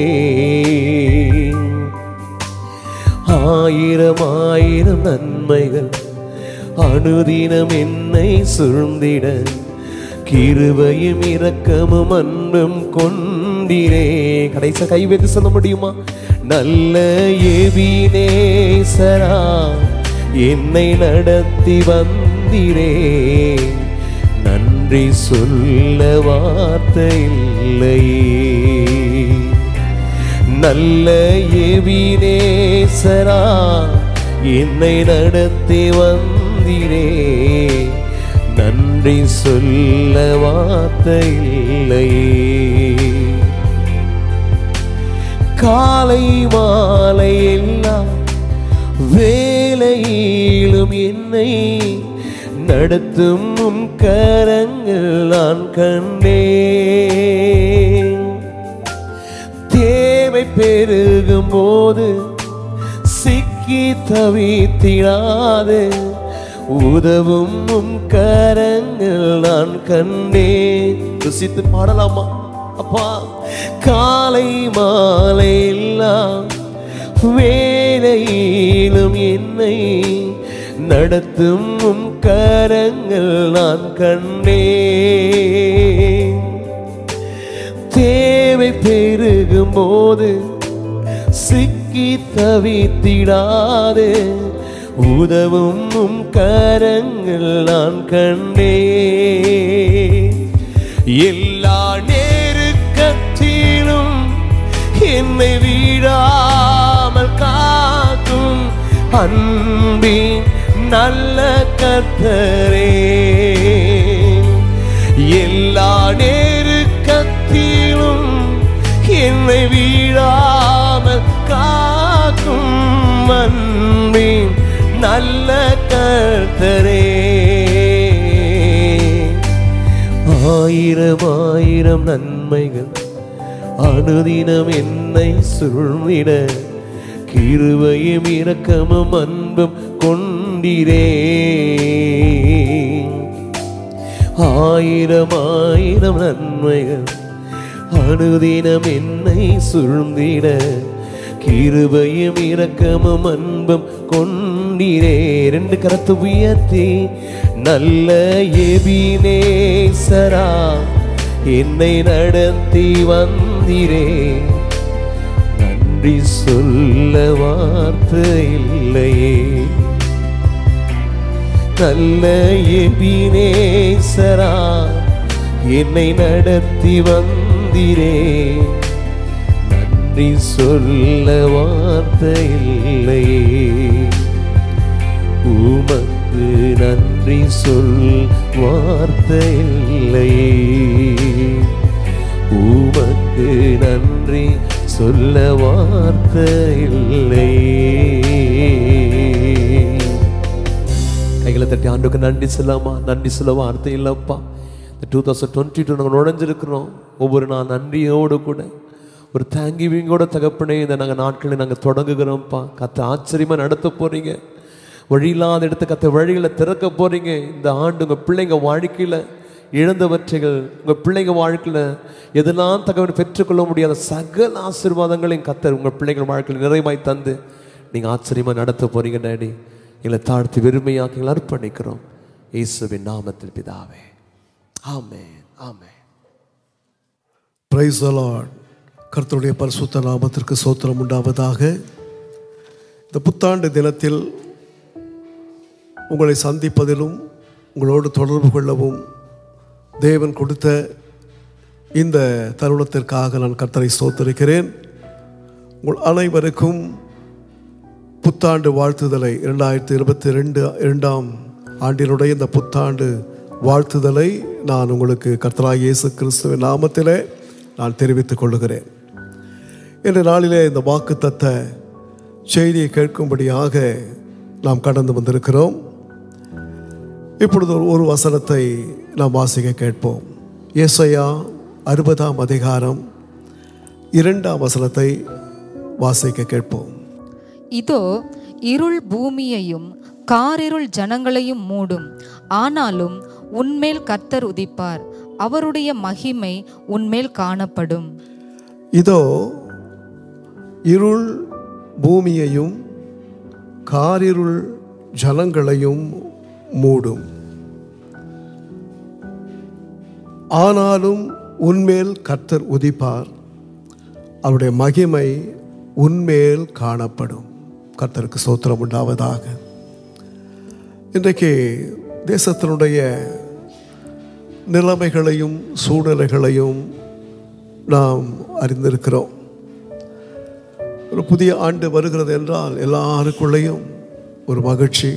ஆயிரம் ஆயிரம் நன்மைகள் அனுதினம் என்னை சுழ்ந்திட கிருபையும் இரக்கமும் அன்பும் கொண்டிரே கடைசி கை வைத்து சொல்ல முடியுமா நல்ல எபினேசரா என்னை நடத்தி வந்திரே நன்றி சொல்ல வார்த்தை இல்லையே நல்ல எவினேசரா என்னை நடத்தி வந்திரே நன்றி சொல்ல வார்த்தை இல்லையே காலை மாலை எல்லாம் வேலையிலும் என்னை நடத்தும் உம் கரங்கள் நான் கண்டேன் தேவை பெருகும் போது சிக்கி தவித்திடாது உதவும் உம் கரங்கள் நான் கண்டேன் ருசித்து பாடலாமா அப்பா காலை மாலை எல்லாம் வேலையிலும் என்னை நடத்தும் உம் கரங்கள் நான் கண்டேன் தேவை பெருகும் போது சிக்கி தவித்திடாது உதவும் உம் கரங்கள் நான் கண்டே எல்லா நெருக்கத்திலும் என்னை வீழாமல் காக்கும் அன்பின் நல்ல கர்த்தரே எல்லா நெருக்கத்திலும் என்னை வீழாமல் காக்கும் அன்பின் நல்ல கர்த்தரே ஆயிரம் ஆயிரம் நன்மைகள் அனுதினம் என்னை சுழ்விட கிருபையும் இரக்கமும் அன்பும் கொண்டிரே ஆயிரம் ஆயிரம் நன்மைகள் அனுதினம் என்னை சுழ்ந்திட கிருபையும் இரக்கமும் அன்பும் கொண்டிரே ரெண்டு கரத்து உயர்த்தி நல்ல எபினேசரா என்னை நடத்தி வந்திரே நன்றி சொல்ல வார்த்தை இல்லையே நல்ல எபினேசரா என்னை நடத்தி வந்திரே நன்றி சொல்ல வார்த்தை இல்லையே உமக்கு நன்றி சொல் வார்த்தை இல்லையே உமக்கு நன்றி சொல்ல வார்த்தை இல்லையே கைகளை தட்டி ஆண்டுக்கு நன்றி சொல்லாமா நன்றி சொல்ல வார்த்தை இல்லைப்பா இந்த டூ தௌசண்ட் டுவெண்ட்டி டூ நாங்கள் நுழைஞ்சிருக்கிறோம் ஒவ்வொரு நாள் நன்றியோடு கூட ஒரு தேங்கிவிங்கோட தகப்பனே இந்த நாங்கள் நாட்களை நாங்கள் தொடங்குகிறோம்ப்பா கத்த ஆச்சரியமாக நடத்த போகிறீங்க வழி இல்லாத இடத்த கத்த வழிகளை திறக்க போகிறீங்க இந்த ஆண்டு உங்கள் பிள்ளைங்க வாழ்க்கையில் இழந்தவற்றைகள் உங்கள் பிள்ளைங்க வாழ்க்கையில் எதெல்லாம் தகவல் பெற்றுக்கொள்ள முடியாத சகல ஆசீர்வாதங்களையும் கத்தர் உங்கள் பிள்ளைகள் வாழ்க்கையில் நிறைவாய் தந்து நீங்கள் ஆச்சரியமாக நடத்த போகிறீங்க டேடி எங்களை தாழ்த்தி வெறுமையாக எங்களை அர்ப்பணிக்கிறோம் இயேசுவின் நாமத்தில் பிதாவே ஆமென் ஆமென் பிரைஸ் லார்ட் கர்த்தருடைய பரிசுத்த நாமத்திற்கு சோத்திரம் உண்டாவதாக இந்த புத்தாண்டு தினத்தில் உங்களை சந்திப்பதிலும் உங்களோடு தொடர்பு கொள்ளவும் தேவன் கொடுத்த இந்த தருணத்திற்காக நான் கர்த்தரை சோத்தரிக்கிறேன் உங்கள் அனைவருக்கும் புத்தாண்டு வாழ்த்துதலை இரண்டாயிரத்தி இருபத்தி ரெண்டு இரண்டாம் ஆண்டினுடைய இந்த புத்தாண்டு வாழ்த்துதலை நான் உங்களுக்கு கர்த்தராக இயேசு கிறிஸ்துவின் நாமத்திலே நான் தெரிவித்துக் கொள்கிறேன் இன்று நாளிலே இந்த வாக்குத்தத்த செய்தியை கேட்கும்படியாக நாம் கடந்து வந்திருக்கிறோம் இப்பொழுது ஒரு- ஒரு வசனத்தை நாம் வாசிக்க கேட்போம் ஏசையா அறுபதாம் அதிகாரம் இரண்டாம் வசனத்தை வாசிக்க கேட்போம் இதோ இருள் பூமியையும் காரிருள் ஜனங்களையும் மூடும் ஆனாலும் உன்மேல் கர்த்தர் உதிப்பார் அவருடைய மகிமை உன்மேல் காணப்படும் இதோ இருள் பூமியையும் காரிருள் ஜனங்களையும் மூடும் ஆனாலும் உன்மேல் கர்த்தர் உதிப்பார் அவருடைய மகிமை உன்மேல் காணப்படும் கர்த்தருக்கு சோத்திரம் உண்டாவதாக இன்றைக்கு தேசத்தினுடைய நிலைமைகளையும் சூழ்நிலைகளையும் நாம் அறிந்திருக்கிறோம் ஒரு புதிய ஆண்டு வருகிறது என்றால் எல்லாருக்குள்ளேயும் ஒரு மகிழ்ச்சி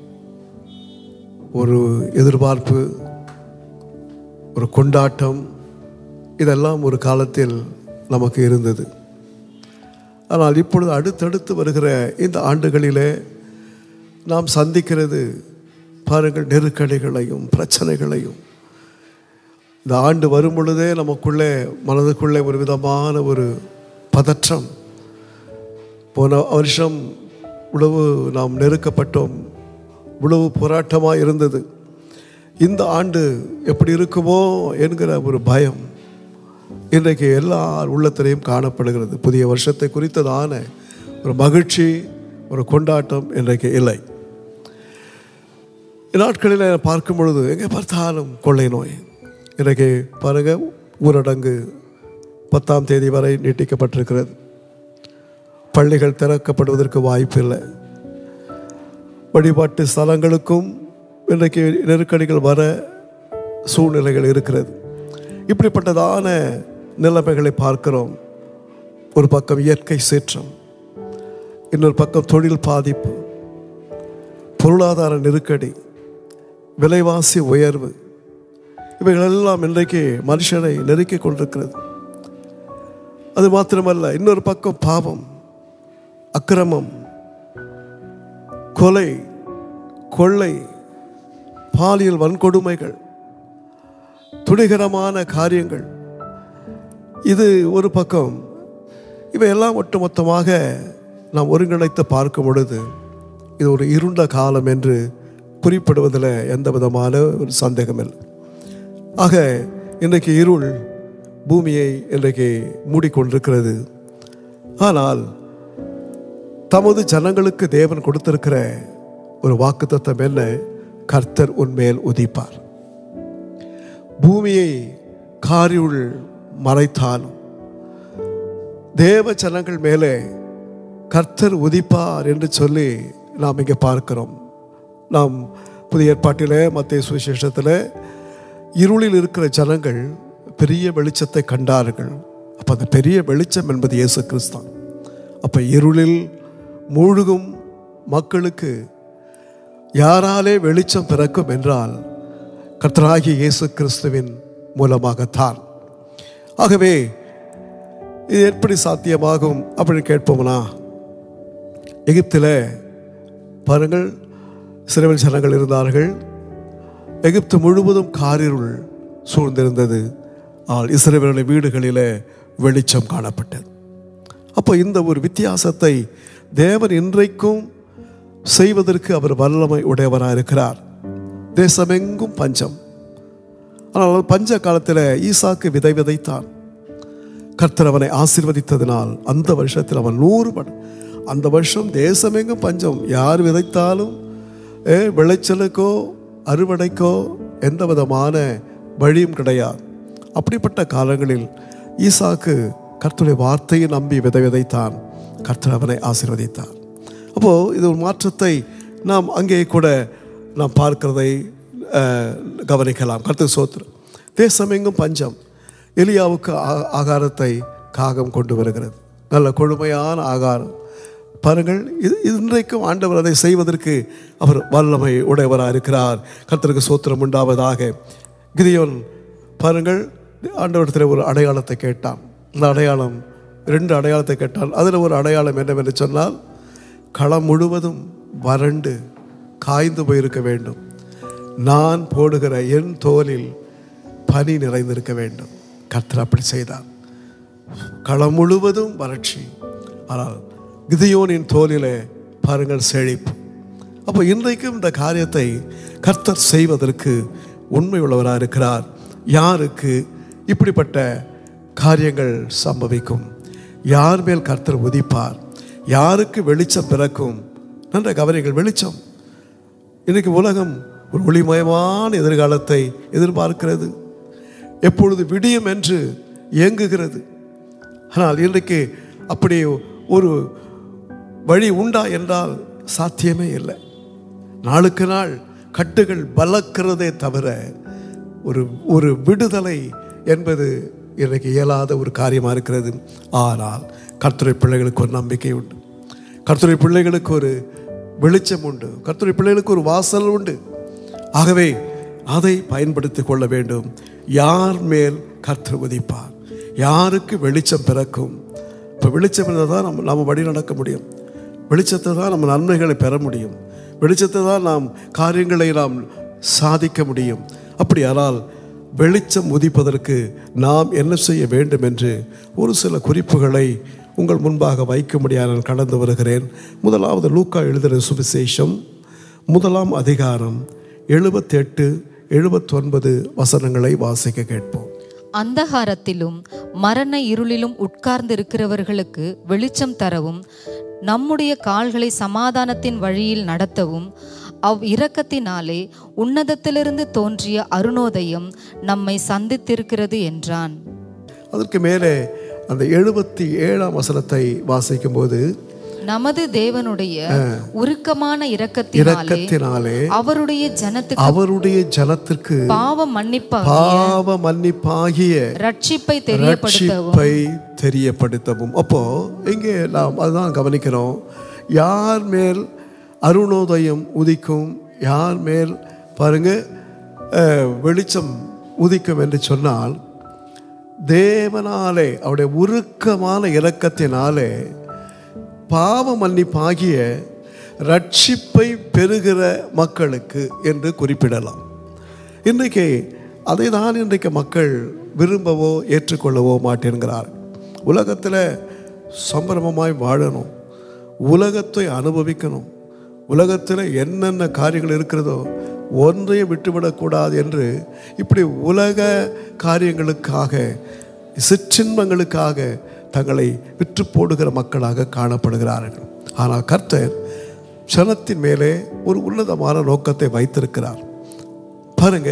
ஒரு எதிர்பார்ப்பு ஒரு கொண்டாட்டம் இதெல்லாம் ஒரு காலத்தில் நமக்கு இருந்தது ஆனால் இப்பொழுது அடுத்தடுத்து வருகிற இந்த ஆண்டுகளிலே நாம் சந்திக்கிறது பாருங்கள் நெருக்கடிகளையும் பிரச்சனைகளையும் இந்த ஆண்டு வரும் பொழுதே நமக்குள்ளே மனதுக்குள்ளே ஒரு விதமான ஒரு பதற்றம் போன வருஷம் உழவு நாம் நெருக்கப்பட்டோம் உழவு போராட்டமாக இருந்தது இந்த ஆண்டு எப்படி இருக்குமோ என்கிற ஒரு பயம் இன்றைக்கு எல்லார் உள்ளத்திலையும் காணப்படுகிறது புதிய வருஷத்தை குறித்ததான ஒரு மகிழ்ச்சி ஒரு கொண்டாட்டம் இன்றைக்கு இல்லை நாட்களில் பார்க்கும் பொழுது எங்கே பார்த்தாலும் கொள்ளை நோய் இன்றைக்கு பாருங்க ஊரடங்கு பத்தாம் தேதி வரை நீட்டிக்கப்பட்டிருக்கிறது பள்ளிகள் திறக்கப்படுவதற்கு வாய்ப்பில்லை வழிபாட்டு ஸ்தலங்களுக்கும் இன்றைக்கு நெருக்கடிகள் வர சூழ்நிலைகள் இருக்கிறது இப்படிப்பட்டதான நிலைமைகளை பார்க்கிறோம் ஒரு பக்கம் இயற்கை சீற்றம் இன்னொரு பக்கம் தொழில் பாதிப்பு பொருளாதார நெருக்கடி விலைவாசி உயர்வு இவைகளெல்லாம் இன்றைக்கு மனுஷனை நெருக்கிக் கொண்டிருக்கிறது அது மாத்திரமல்ல இன்னொரு பக்கம் பாவம் அக்கிரமம் கொலை கொள்ளை பாலியல் வன்கொடுமைகள் துணிகரமான காரியங்கள் இது ஒரு பக்கம் இவையெல்லாம் ஒட்டுமொத்தமாக நாம் ஒருங்கிணைத்து பார்க்கும் பொழுது இது ஒரு இருண்ட காலம் என்று குறிப்பிடுவதில் எந்த விதமான ஒரு சந்தேகம் இல்லை ஆக இன்றைக்கு இருள் பூமியை இன்றைக்கு மூடிக்கொண்டிருக்கிறது ஆனால் தமது ஜனங்களுக்கு தேவன் கொடுத்திருக்கிற ஒரு வாக்குத்தத்தம் என்ன கர்த்தர் உன்மேல் உதிப்பார் பூமியை காரியுள் மறைத்தாலும் தேவ ஜனங்கள் மேலே கர்த்தர் உதிப்பார் என்று சொல்லி நாம் இங்கே பார்க்கிறோம் நாம் புதிய ஏற்பாட்டில் மத்திய சுவிசேஷத்தில் இருளில் இருக்கிற ஜனங்கள் பெரிய வெளிச்சத்தை கண்டார்கள் அப்போ அந்த பெரிய வெளிச்சம் என்பது இயேசு கிறிஸ்தான் அப்போ இருளில் மூழ்கும் மக்களுக்கு யாராலே வெளிச்சம் பிறக்கும் என்றால் கர்த்தராகிய இயேசு கிறிஸ்துவின் மூலமாகத்தான் ஆகவே இது எப்படி சாத்தியமாகும் அப்படின்னு கேட்போம்னா எகிப்தில் பாருங்கள் சிறுவில் ஜனங்கள் இருந்தார்கள் எகிப்து முழுவதும் காரிருள் சூழ்ந்திருந்தது ஆனால் இஸ்ரவேலுடைய வீடுகளிலே வெளிச்சம் காணப்பட்டது அப்போ இந்த ஒரு வித்தியாசத்தை தேவன் இன்றைக்கும் செய்வதற்கு அவர் வல்லமை உடையவராக இருக்கிறார் தேசமெங்கும் பஞ்சம் ஆனால் பஞ்ச காலத்தில் ஈசாக்கு விதை விதைத்தான் கர்த்தர் அவனை ஆசீர்வதித்ததினால் அந்த வருஷத்தில் அவன் நூறு மட அந்த வருஷம் தேசமெங்கும் பஞ்சம் யார் விதைத்தாலும் ஏ, விளைச்சலுக்கோ அறுவடைக்கோ எந்த விதமான வழியும் கிடையாது அப்படிப்பட்ட காலங்களில் ஈசாக்கு கர்த்தருடைய வார்த்தையை நம்பி விதை விதைத்தான் கர்த்தர் அவனை ஆசீர்வதித்தார் அப்போது இது ஒரு மாற்றத்தை நாம் அங்கே கூட நாம் பார்க்கிறதை அஹ், கவனிக்கலாம் கர்த்தர் சோத்திரம் தேசமெங்கும் பஞ்சம் எலியாவுக்கு ஆ- ஆகாரத்தை காகம் கொண்டு வருகிறது நல்ல கொழுமையான ஆகாரம் பாருங்கள் இது இது இன்றைக்கும் ஆண்டவர் அதை செய்வதற்கு அவர் வல்லமை உடையவராக இருக்கிறார் கர்த்தருக்கு சோத்திரம் உண்டாவதாக கிதியோன் பாருங்கள் ஆண்டவரத்தில் ஒரு அடையாளத்தை கேட்டான் இந்த அடையாளம் ரெண்டு அடையாளத்தை கேட்டான் அதில் ஒரு அடையாளம் என்னவென்று சொன்னால் களம் முழுவதும் வறண்டு காய்ந்து போயிருக்க வேண்டும் நான் போடுகிற என் தோலில் பனி நிறைந்திருக்க வேண்டும் கர்த்தர் அப்படி செய்தார் களம் முழுவதும் வறட்சி ஆனால் கிதியோனின் தோலிலே பாருங்கள் செழிப்பு அப்போ இன்றைக்கும் இந்த காரியத்தை கர்த்தர் செய்வதற்கு உண்மை உள்ளவராக இருக்கிறார் யாருக்கு இப்படிப்பட்ட காரியங்கள் சம்பவிக்கும் யார் மேல் கர்த்தர் உதிப்பார் யாருக்கு வெளிச்சம் பிறக்கும் நன்ற கவனிகள் வெளிச்சம் இன்னைக்கு உலகம் ஒரு ஒளிமயமான எதிர்காலத்தை எதிர்பார்க்கிறது எப்பொழுது விடியும் என்று இயங்குகிறது ஆனால் இன்றைக்கு அப்படி ஒரு வழி உண்டா என்றால் சாத்தியமே இல்லை நாளுக்கு நாள் கட்டுகள் பலக்கிறதே தவிர ஒரு ஒரு விடுதலை என்பது இன்றைக்கு இயலாத ஒரு காரியமாக இருக்கிறது ஆனால் கர்த்தரை பிள்ளைகளுக்கு ஒரு நம்பிக்கை உண்டு கர்த்தரை பிள்ளைகளுக்கு ஒரு வெளிச்சம் உண்டு கர்த்தரை பிள்ளைகளுக்கு ஒரு வாசல் உண்டு ஆகவே அதை பயன்படுத்தி கொள்ள வேண்டும் யார் மேல் கர்த்தர் உதிப்பார் யாருக்கு வெளிச்சம் பிறக்கும் இப்போ வெளிச்சம் இருந்தால் தான் நம்ம நம்ம வழி நடக்க முடியும் வெளிச்சத்தை தான் நம்ம நன்மைகளை பெற முடியும் வெளிச்சத்தை தான் நாம் காரியங்களை நாம் சாதிக்க முடியும் அப்படியானால் வெளிச்சம் உதிப்பதற்கு நாம் என்ன செய்ய வேண்டும் என்று ஒரு சில குறிப்புகளை உங்கள் முன்பாக வைக்கும்படியாக நான் கடந்து வருகிறேன் முதலாவது லூக்கா எழுதுகிற சுவிசேஷம் முதலாம் அதிகாரம் எழுபத்தெட்டு எழுபத்தொன்பது வசனங்களை வாசிக்க கேட்போம் அந்தகாரத்திலும் மரண இருளிலும் உட்கார்ந்திருக்கிறவர்களுக்கு வெளிச்சம் தரவும் நம்முடைய கால்களை சமாதானத்தின் வழியில் நடத்தவும் அவ் இரக்கத்தினாலே உன்னதத்திலிருந்து தோன்றிய அருணோதயம் நம்மை சந்தித்திருக்கிறது என்றான் அதற்கு மேலே அந்த எழுபத்தி ஏழாம் வசனத்தை வாசிக்கும்போது நமது தேவனுடைய உருக்கமான இரக்கத்தினாலே இரக்கத்தினாலே அவருடைய ஜனத்துக்கு அவருடைய ஜனத்திற்கு பாவ மன்னிப்பாக பாவ மன்னிப்பாகிய ரட்சிப்பை தெரியப்படுத்தவும் ரட்சிப்பை தெரியப்படுத்தவும் அப்போ இங்கே நாம் அதுதான் கவனிக்கிறோம் யார் மேல் அருணோதயம் உதிக்கும் யார் மேல் பாருங்க அஹ், வெளிச்சம் உதிக்கும் என்று சொன்னால் தேவனாலே அவருடைய உருக்கமான இரக்கத்தினாலே பாவ மன்னிப்பாகிய ரட்சிப்பை பெறுகிற மக்களுக்கு என்று குறிப்பிடலாம் இன்றைக்கு அதை தான் இன்றைக்கு மக்கள் விரும்பவோ ஏற்றுக்கொள்ளவோ மாட்டேங்கிறார் உலகத்தில் சம்பிரமமாய் வாழணும் உலகத்தை அனுபவிக்கணும் உலகத்தில் என்னென்ன காரியங்கள் இருக்கிறதோ ஒன்றையும் விட்டுவிடக்கூடாது என்று இப்படி உலக காரியங்களுக்காக சிற்றின்பங்களுக்காக தங்களை விற்று போடுகிற மக்களாக காணப்படுகிறார்கள் ஆனால் கர்த்தர் ஜனத்தின் மேலே ஒரு உன்னதமான நோக்கத்தை வைத்திருக்கிறார் பாருங்க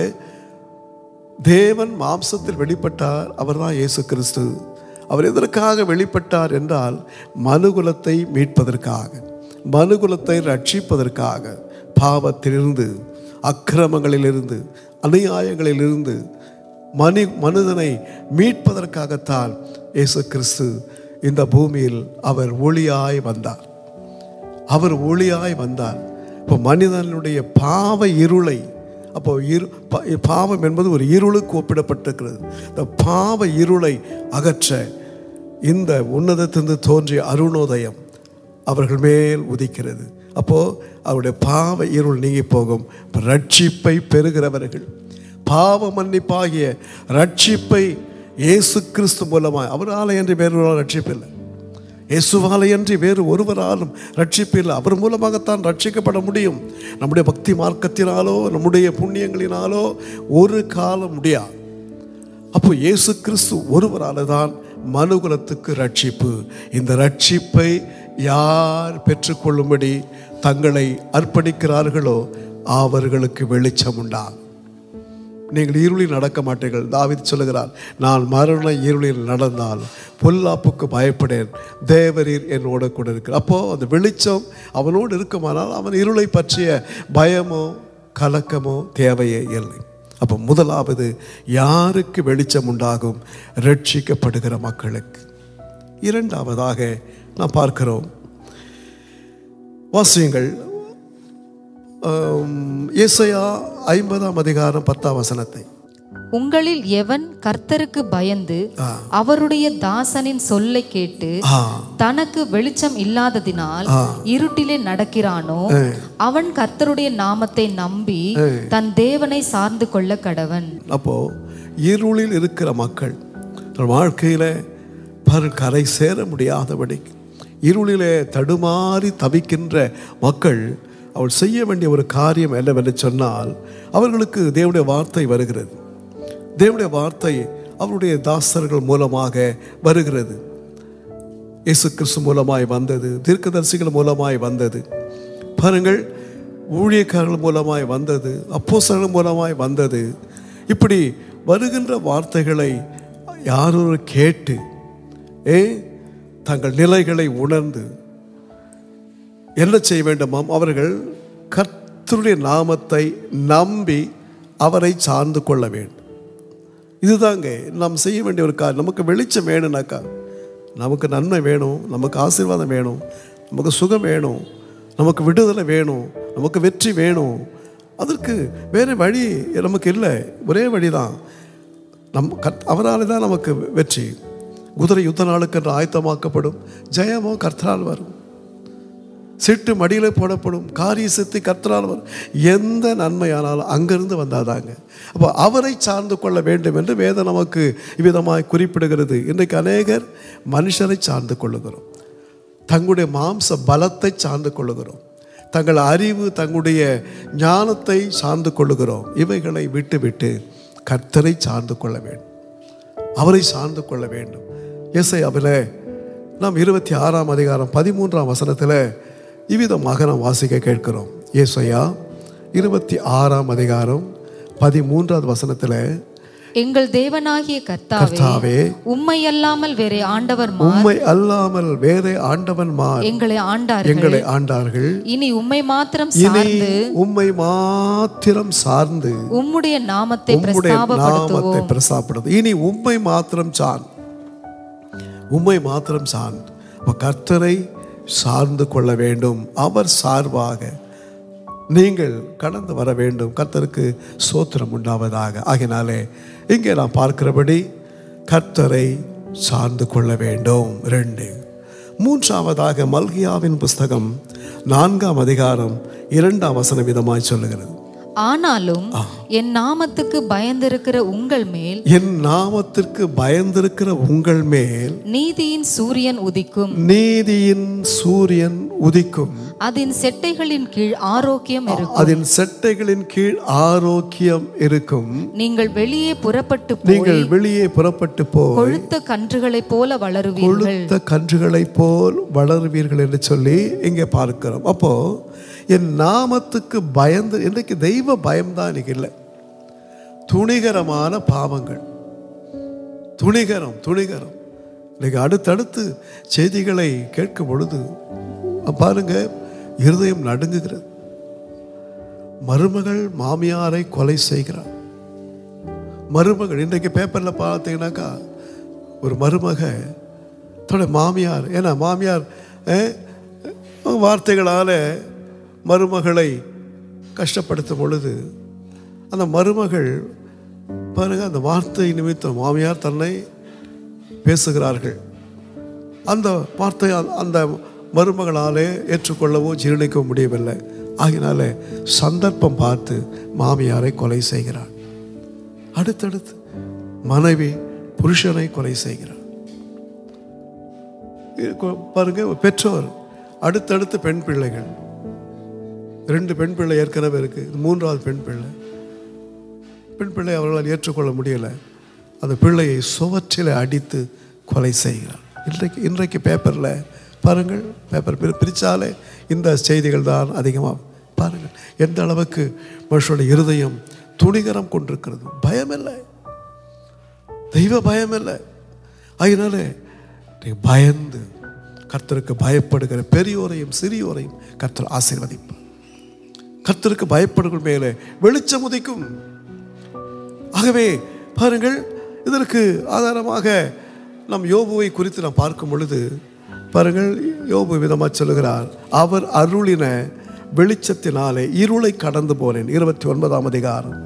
தேவன் மாம்சத்தில் வெளிப்பட்டார் அவர்தான் இயேசு கிறிஸ்து அவர் எதற்காக வெளிப்பட்டார் என்றால் மனுகுலத்தை மீட்பதற்காக மனுகுலத்தை ரட்சிப்பதற்காக பாவத்திலிருந்து அக்கிரமங்களிலிருந்து அநியாயங்களிலிருந்து மனி மனிதனை மீட்பதற்காகத்தான் இயேசு கிறிஸ்து இந்த பூமியில் அவர் ஒளியாய் வந்தார் அவர் ஒளியாய் வந்தார் இப்போ மனிதனுடைய பாவ இருளை அப்போ இரு பா- பாவம் என்பது ஒரு இருளுக்கு ஒப்பிடப்பட்டிருக்கிறது இந்த பாவ இருளை அகற்ற இந்த உன்னதத்திலிருந்து தோன்றிய அருணோதயம் அவர்கள் மேல் உதிக்கிறது அப்போ அவருடைய பாவ இருள் நீங்கி போகும் ரட்சிப்பை பெறுகிறவர்கள் பாவ மன்னிப்பாகிய ரட்சிப்பை இயேசு கிறிஸ்து மூலமாய் அவரால் என்று வேறொரு ரட்சிப்பில்லை இயேசுவாலையன்றி வேறு ஒருவராலும் ரட்சிப்பில்லை அவர் மூலமாகத்தான் ரட்சிக்கப்பட முடியும் நம்முடைய பக்தி மார்க்கத்தினாலோ நம்முடைய புண்ணியங்களினாலோ ஒரு காலம் முடியாது அப்போ இயேசு கிறிஸ்து ஒருவரால தான் மனுகுலத்துக்கு ரட்சிப்பு இந்த ரட்சிப்பை யார் பெற்றுக்கொள்ளும்படி தங்களை அர்ப்பணிக்கிறார்களோ அவர்களுக்கு வெளிச்சம் உண்டாகும் நீங்கள் இருளில் நடக்க மாட்டீர்கள் தாவீது சொல்லுகிறார் நான் மரண இருளில் நடந்தால் பொல்லாப்புக்கு பயப்படேன் தேவரீர் என்னோட கூட இருக்கிறார் அப்போ அந்த வெளிச்சம் அவனோடு இருக்குமானால் அவன் இருளை பற்றிய பயமோ கலக்கமோ தேவையே இல்லை அப்போ முதலாவது யாருக்கு வெளிச்சம் உண்டாகும் ரட்சிக்கப்படுகிற மக்களுக்கு இரண்டாவதாக நாம் பார்க்கிறோம் வாசியங்கள் ஆம், ஏசாயா ஐம்பதாம் அதிகாரம் பத்தாம் வசனத்தை உங்களில் எவன் கர்த்தருக்கு பயந்து அவருடைய தாசனின் சொல்லை கேட்டு ஆ தனக்கு வெளிச்சம் இல்லாததினால் இருட்டிலே நடக்கிறானோ அவன் கர்த்தருடைய நாமத்தை நம்பி தன் தேவனை சார்ந்து கொள்ள கடவன் அப்போ இருளில் இருக்கிற மக்கள் தன் வாழ்க்கையில பரு கரை சேர முடியாதபடி இருளிலே தடுமாறி தவிக்கின்ற மக்கள் அவள் செய்ய வேண்டிய ஒரு காரியம் என்னவென்று சொன்னால் அவர்களுக்கு தேவனுடைய வார்த்தை வருகிறது தேவனுடைய வார்த்தை அவருடைய தாசர்கள் மூலமாக வருகிறது இயேசு கிறிஸ்து மூலமாய் வந்தது தீர்க்கதரிசிகள் மூலமாய் வந்தது பாருங்கள் ஊழியக்காரர்கள் மூலமாய் வந்தது அப்போஸ்தலர்கள் மூலமாய் வந்தது இப்படி வருகின்ற வார்த்தைகளை யாரொரு கேட்டு ஏ தங்கள் நிலைகளை உணர்ந்து என்ன செய்ய வேண்டுமாம் அவர்கள் கர்த்தருடைய நாமத்தை நம்பி அவரை சார்ந்து கொள்ள வேண்டும் இதுதாங்க நாம் செய்ய வேண்டிய ஒரு காரியம் நமக்கு வெளிச்சம் வேணும்னாக்கா நமக்கு நன்மை வேணும் நமக்கு ஆசீர்வாதம் வேணும் நமக்கு சுகம் வேணும் நமக்கு விடுதலை வேணும் நமக்கு வெற்றி வேணும் அதற்கு வேறு வழி நமக்கு இல்லை ஒரே வழி தான் நம் கத் அவரால் தான் நமக்கு வெற்றி குதிரை யுத்த நாளுக்கு என்று ஆயத்தமாக்கப்படும் ஜெயமோ கர்த்தரால் வரும் சிட்டு மடியில் போடப்படும் காரிய சித்தி கர்த்தரால் வரும் எந்த நன்மையானாலும் அங்கிருந்து வந்தாதாங்க அப்போ அவரை சார்ந்து கொள்ள வேண்டும் என்று வேதம் நமக்கு இவ்விதமாய் குறிப்பிடுகிறது இன்றைக்கு அநேகர் மனுஷரை சார்ந்து கொள்ளுகிறோம் தங்களுடைய மாம்ச பலத்தை சார்ந்து கொள்ளுகிறோம் தங்கள் அறிவு தங்களுடைய ஞானத்தை சார்ந்து கொள்ளுகிறோம் இவைகளை விட்டு விட்டு கர்த்தரை சார்ந்து கொள்ள வேண்டும் அவரை சார்ந்து கொள்ள வேண்டும் எஸ்ஐ அவரே நாம் இருபத்தி ஆறாம் அதிகாரம் பதிமூன்றாம் வசனத்தில் இவ்விதமாக நாம் வாசிக்க கேட்கிறோம் ஏசையா இருபத்தி ஆறாம் அதிகாரம் பதிமூன்றாவது வசனத்தில் எங்கள் தேவனாகிய கர்த்தாவே கர்த்தாவே உம்மை அல்லாமல் வேறே ஆண்டவர் மா உம்மை அல்லாமல் வேறே ஆண்டவன் மார் எங்களை ஆண்டார்கள் எங்களை ஆண்டார்கள் இனி உம்மை மாத்திரம் இனி சார்ந்து உம்மை மாத்திரம் சார்ந்து உம்முடைய நாமத்தை உம்முடைய நாமத்தை பிரஸ்தாபப்படுத்துவோம் பிரசாப்படுது இனி உம்மை மாத்திரம் சார்ந்து உம்மை மாத்திரம் சார்ந்து அப்ப கர்த்தரை சார்ந்து கொள்ள வேண்டும் அவர் சார்பாக நீங்கள் கடந்து வர வேண்டும் கர்த்தருக்கு சோத்திரம் உண்டாவதாக ஆகினாலே இங்கே நாம் பார்க்கிறபடி கர்த்தரை சார்ந்து கொள்ள வேண்டும் ரெண்டு மூன்றாவதாக மல்கியாவின் புஸ்தகம் நான்காம் அதிகாரம் இரண்டாம் வசன விதமாய் சொல்லுகிறது ஆனாலும் என் நாமத்துக்கு பயந்திருக்கிற உங்கள் மேல் என் நாமத்திற்கு பயந்திருக்கிற உங்கள் மேல் நீதியின் சூரியன் உதிக்கும் நீதியின் சூரியன் உதிக்கும் அதன் செட்டைகளின் கீழ் ஆரோக்கியம் இருக்கும் அதன் செட்டைகளின் கீழ் ஆரோக்கியம் இருக்கும் நீங்கள் வெளியே புறப்பட்டு போய் நீங்கள் வெளியே புறப்பட்டு போய் கொழுத்த கன்றுகளைப் போல வளருவீர்கள் கொழுத்த கன்றுகளைப் போல் வளருவீர்கள் என்று சொல்லி இங்கே பார்க்கிறோம் அப்போ என் நாமத்துக்கு பயந்து இன்றைக்கு தெய்வ பயம்தான் இன்னைக்கு இல்லை துணிகரமான பாவங்கள் துணிகரம் துணிகரம் இன்னைக்கு அடுத்தடுத்து செய்திகளை கேட்கும் பொழுது பாருங்க இருதயம் நடுங்குகிறது மருமகள் மாமியாரை கொலை செய்கிறார் மருமகள் இன்றைக்கு பேப்பரில் பார்த்தீங்கன்னாக்கா ஒரு மருமக தன்னுடைய மாமியார் ஏன்னா மாமியார் அஹ், வார்த்தைகளால் மருமகளை கஷ்டப்படுத்தும் பொழுது அந்த மருமகள் பாருங்க அந்த வார்த்தை நிமித்தம் மாமியார் தன்னை பேசுகிறார்கள் அந்த வார்த்தை அந்த- அந்த மருமகளாலே ஏற்றுக்கொள்ளவோ ஜீரணிக்கவும் முடியவில்லை ஆகினாலே சந்தர்ப்பம் பார்த்து மாமியாரை கொலை செய்கிறாள் அடுத்தடுத்து மனைவி புருஷனை கொலை செய்கிறார் இது கொ- பாருங்க பெற்றோர் அடுத்தடுத்து பெண் பிள்ளைகள் ரெண்டு பெண் பிள்ளை ஏற்கனவே இருக்கு இது மூன்றாவது பெண் பிள்ளை பெண் பிள்ளை அவர்களால் ஏற்றுக்கொள்ள முடியலை அந்த பிள்ளையை சுவற்றில் அடித்து கொலை செய்கிறார் இன்றைக்கு இன்றைக்கு பேப்பரில் பாருங்கள் பேப்பர் பிரி பிரித்தாலே இந்த செய்திகள் தான் அதிகமாக பாருங்கள் எந்த அளவுக்கு மனுஷனுடைய இருதயம் துணிகரம் கொண்டிருக்கிறது பயமில்லை தெய்வ பயமில்லை அதனால நீ பயந்து கர்த்தருக்கு பயப்படுகிற பெரியோரையும் சிறியோரையும் கர்த்தர் ஆசீர்வதிப்பார் கர்த்தருக்கு பயப்படுகிற மேலே வெளிச்சம் உதிக்கும் ஆகவே பாருங்கள் இதற்கு ஆதாரமாக நம் யோபுவை குறித்து நாம் பார்க்கும் பொழுது பாருங்கள் யோபு விதமாக சொல்லுகிறார் அவர் அருளின வெளிச்சத்தினாலே இருளை கடந்து போனேன் இருபத்தி ஒன்பதாம் அதிகாரம்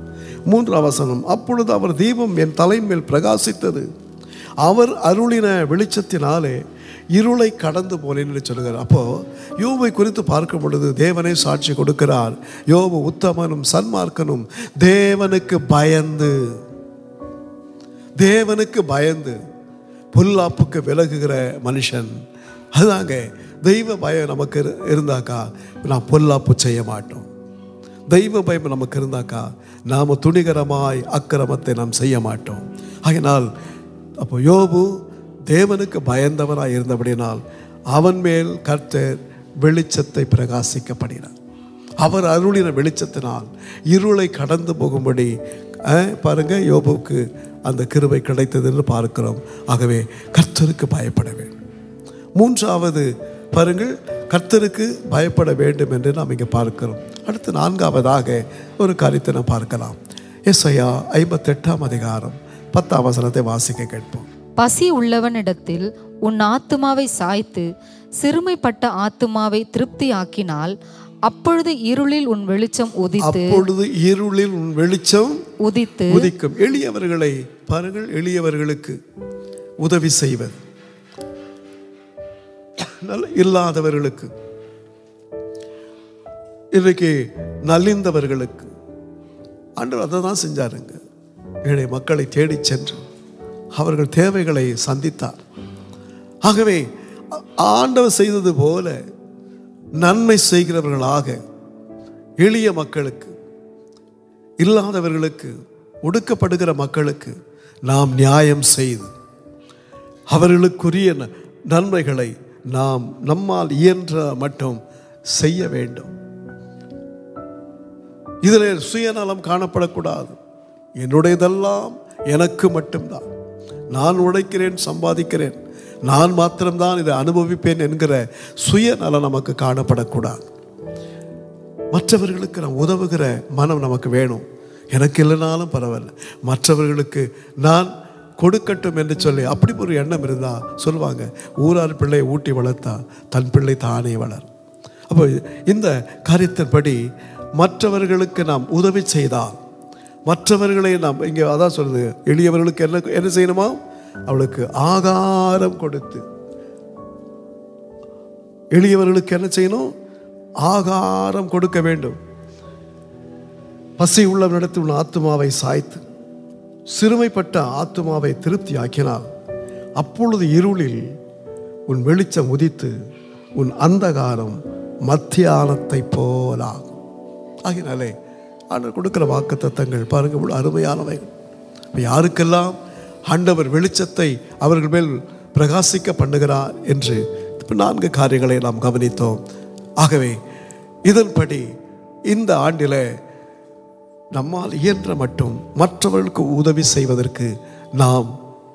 மூன்றாம் வசனம் அப்பொழுது அவர் தீபம் என் தலையின் மேல் பிரகாசித்தது அவர் அருளின வெளிச்சத்தினாலே இருளை கடந்து போனேன் என்று சொல்கிறார் அப்போ யோபை குறித்து பார்க்கும் பொழுது தேவனை சாட்சி கொடுக்கிறார் யோபு உத்தமனும் சன்மார்க்கனும் தேவனுக்கு பயந்து தேவனுக்கு பயந்து பொல்லாப்புக்கு விலகுகிற மனுஷன் அதுதாங்க தெய்வ பயம் நமக்கு இரு- இருந்தாக்கா நாம் பொல்லாப்பு செய்ய மாட்டோம் தெய்வ பயம் நமக்கு இருந்தாக்கா நாம் துணிகரமாய் அக்கிரமத்தை நாம் செய்ய மாட்டோம் ஆகினால் அப்போ யோபு தேவனுக்கு பயந்தவராய் இருந்தபடினால் அவன் மேல் கர்த்தர் வெளிச்சத்தை பிரகாசிக்கப்படினார் அவர் அருளின வெளிச்சத்தினால் இருளை கடந்து போகும்படி அஹ், பாருங்க யோபுவுக்கு அந்த கிருபை கிடைத்தது என்று பார்க்கிறோம் ஆகவே கர்த்தருக்கு பயப்பட வேண்டும் மூன்றாவது பாருங்கள் கர்த்தருக்கு பயப்பட வேண்டும் என்று நாம் இங்கே பார்க்கிறோம் அடுத்து நான்காவதாக ஒரு காரியத்தை நாம் பார்க்கலாம் எஸ்ஐயா ஐம்பத்தெட்டாம் அதிகாரம் பத்தாம் வசனத்தை வாசிக்க கேட்போம் பசி உள்ளவனிடத்தில் உன் ஆத்துமாவை சாய்த்து சிறுமைப்பட்ட ஆத்துமாவை திருப்தியாக்கினால் அப்பொழுது இருளில் உன் வெளிச்சம் உதித்து அப்பொழுது இருளில் உன் வெளிச்சம் உதித்து உதிக்கும் எளியவர்களை பாருங்கள் எளியவர்களுக்கு உதவி செய்வது நல்ல இல்லாதவர்களுக்கு இன்றைக்கு நலிந்தவர்களுக்கு ஆண்டவர் அதை தான் செஞ்சாருங்க ஏழை மக்களை தேடிச் சென்று அவர்கள் தேவைகளை சந்தித்தார் ஆகவே ஆ- ஆண்டவர் செய்தது போல நன்மை செய்கிறவர்களாக எளிய மக்களுக்கு இல்லாதவர்களுக்கு ஒடுக்கப்படுகிற மக்களுக்கு நாம் நியாயம் செய்து அவர்களுக்குரிய ந- நன்மைகளை நாம் நம்மால் இயன்ற மட்டும் செய்ய வேண்டும் இதில் சுயநலம் காணப்படக்கூடாது என்னுடையதெல்லாம் எனக்கு மட்டும்தான் நான் உழைக்கிறேன் சம்பாதிக்கிறேன் நான் மாத்திரம்தான் இதை அனுபவிப்பேன் என்கிற சுயநலம் நமக்கு காணப்படக்கூடாது மற்றவர்களுக்கு நாம் உதவுகிற மனம் நமக்கு வேணும் எனக்கு இல்லைனாலும் பரவாயில்ல மற்றவர்களுக்கு நான் கொடுக்கட்டும் என்று சொல்லி அப்படி ஒரு எண்ணம் இருந்தால் சொல்லுவாங்க ஊரார் பிள்ளை ஊட்டி வளர்த்தா தன் பிள்ளை தானே வளர் அப்போ இந்த காரியத்தின்படி மற்றவர்களுக்கு நாம் உதவி செய்தால் மற்றவர்களை நாம் இங்கே அதான் சொல்லுது எளியவர்களுக்கு என்ன என்ன செய்யணுமா அவளுக்கு ஆகாரம் கொடுத்து எளியவர்களுக்கு என்ன செய்யணும் ஆகாரம் கொடுக்க வேண்டும் பசி உள்ளவனிடத்தில் உன் ஆத்துமாவை சாய்த்து சிறுமைப்பட்ட ஆத்துமாவை திருப்தி ஆக்கினால் அப்பொழுது இருளில் உன் வெளிச்சம் உதித்து உன் அந்தகாரம் மத்தியானத்தை போலாகும் ஆகினாலே ஆண்டவர் கொடுக்கிற வாக்கு தத்தங்கள் பாருங்க இவ்வளவு அருமையானவை அப்ப யாருக்கெல்லாம் ஆண்டவர் வெளிச்சத்தை அவர்கள் மேல் பிரகாசிக்க பண்ணுகிறார் என்று இப்ப நான்கு காரியங்களை நாம் கவனித்தோம் ஆகவே இதன்படி இந்த ஆண்டில் நம்மால் இயன்ற மட்டும் மற்றவர்களுக்கு உதவி செய்வதற்கு நாம்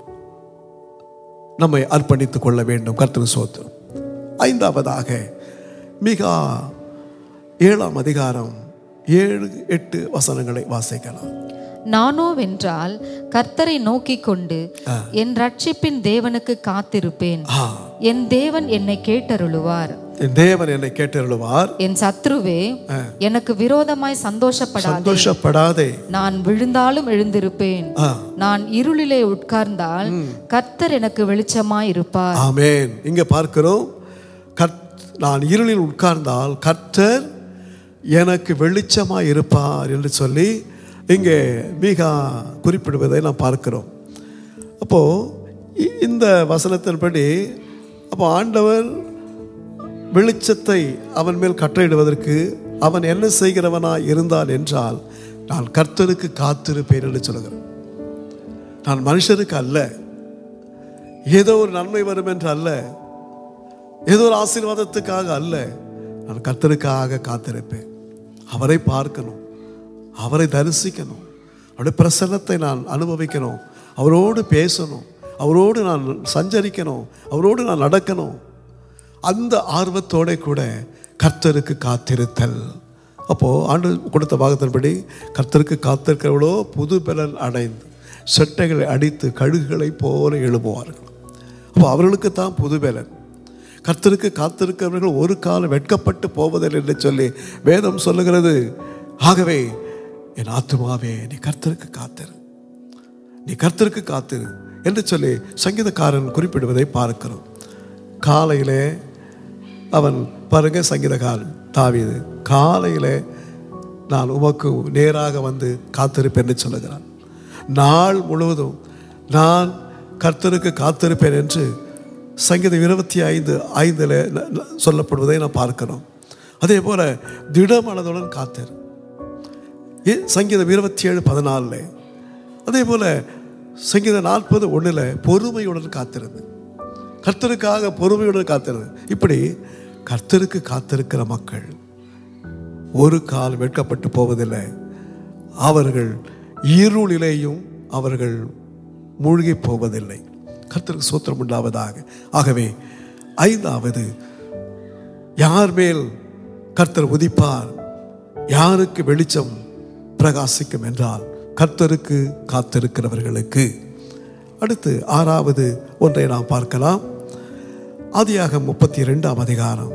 நம்மை அர்ப்பணித்துக் கொள்ள வேண்டும் கர்த்தர் சோத்திரம் ஐந்தாவதாக மிகா ஏழாம் அதிகாரம் ஏழு எட்டு வசனங்களை வாசிக்கலாம் நானோவென்றால் கர்த்தரை நோக்கிக் கொண்டு என் ரட்சிப்பின் தேவனுக்கு காத்திருப்பேன் ஆ, என் தேவன் என்னை கேட்டருளுவார் என் தேவன் என்னை கேட்டருளுவார் என் சத்ருவே எனக்கு விரோதமாய் சந்தோஷப்படாதே சந்தோஷப்படாதே நான் விழுந்தாலும் எழுந்திருப்பேன் ஆ, நான் இருளிலே உட்கார்ந்தால் கர்த்தர் எனக்கு வெளிச்சமாய் இருப்பார் ஆமென் இங்க பார்க்கிறோம் கர்த் நான் இருளில் உட்கார்ந்தால் கர்த்தர் எனக்கு வெளிச்சமாக இருப்பார் என்று சொல்லி இங்கே மிக குறிப்பிடுவதை நாம் பார்க்கிறோம் அப்போ இ- இந்த வசனத்தின்படி அப்போ ஆண்டவர் வெளிச்சத்தை அவன் மேல் கட்டளையிடுவதற்கு அவன் என்ன செய்கிறவனாய் இருந்தான் என்றால் நான் கர்த்தருக்கு காத்திருப்பேன் என்று சொல்கிறேன் நான் மனுஷருக்கு அல்ல ஏதோ ஒரு நன்மை வரும் என்று அல்ல ஏதோ ஒரு ஆசீர்வாதத்துக்காக அல்ல நான் கர்த்தருக்காக காத்திருப்பேன் அவரை பார்க்கணும் அவரை தரிசிக்கணும் அவருடைய பிரசன்னத்தை நான் அனுபவிக்கணும் அவரோடு பேசணும் அவரோடு நான் சஞ்சரிக்கணும் அவரோடு நான் நடக்கணும் அந்த ஆர்வத்தோட கூட கர்த்தருக்கு காத்திருத்தல் அப்போது ஆண்டு கொடுத்த பாகத்தின்படி கர்த்தருக்கு காத்திருக்கிறவளோ புது பலன் அடைந்து செட்டைகளை அடித்து கழுகுகளைப் போல எழுப்புவார்கள் அப்போ அவர்களுக்கு தான் புது பலன் கர்த்தருக்கு காத்திருக்கிறவர்கள் ஒரு காலம் வெட்கப்பட்டு போவதில்லை என்று சொல்லி வேதம் சொல்லுகிறது ஆகவே என் ஆத்துமாவே நீ கர்த்தருக்கு காத்திரு நீ கர்த்தருக்கு காத்திரு என்று சொல்லி சங்கீதக்காரன் குறிப்பிடுவதை பார்க்கிறோம் காலையிலே அவன் பாருங்க சங்கீதக்காரன் தாவீது காலையிலே நான் உமக்கு நேராக வந்து காத்திருப்பேன் என்று சொல்லுகிறான் நாள் முழுவதும் நான் கர்த்தருக்கு காத்திருப்பேன் என்று சங்கீதம் இருபத்தி ஐந்து ஐந்தில் சொல்லப்படுவதை நான் பார்க்கிறோம் அதே போல திடமனதுடன் காத்திரு ஏ- சங்கீதம் இருபத்தி ஏழு பதினாலில் அதே போல சங்கீதம் நாற்பது ஒன்றில் பொறுமையுடன் காத்திருந்து கர்த்தருக்காக பொறுமையுடன் காத்திருந்து இப்படி கர்த்தருக்கு காத்திருக்கிற மக்கள் ஒரு கால் வெட்கப்பட்டு போவதில்லை அவர்கள் இருளிலேயும் அவர்கள் மூழ்கி போவதில்லை கர்த்தருக்கு சூத்திரம் உண்டாவதாக ஆகவே ஐந்தாவது யார் மேல் கர்த்தர் உதிப்பார் யாருக்கு வெளிச்சம் பிரகாசிக்கும் என்றால் கர்த்தருக்கு காத்திருக்கிறவர்களுக்கு அடுத்து ஆறாவது ஒன்றை நாம் பார்க்கலாம் ஆதியாக முப்பத்தி ரெண்டாம் அதிகாரம்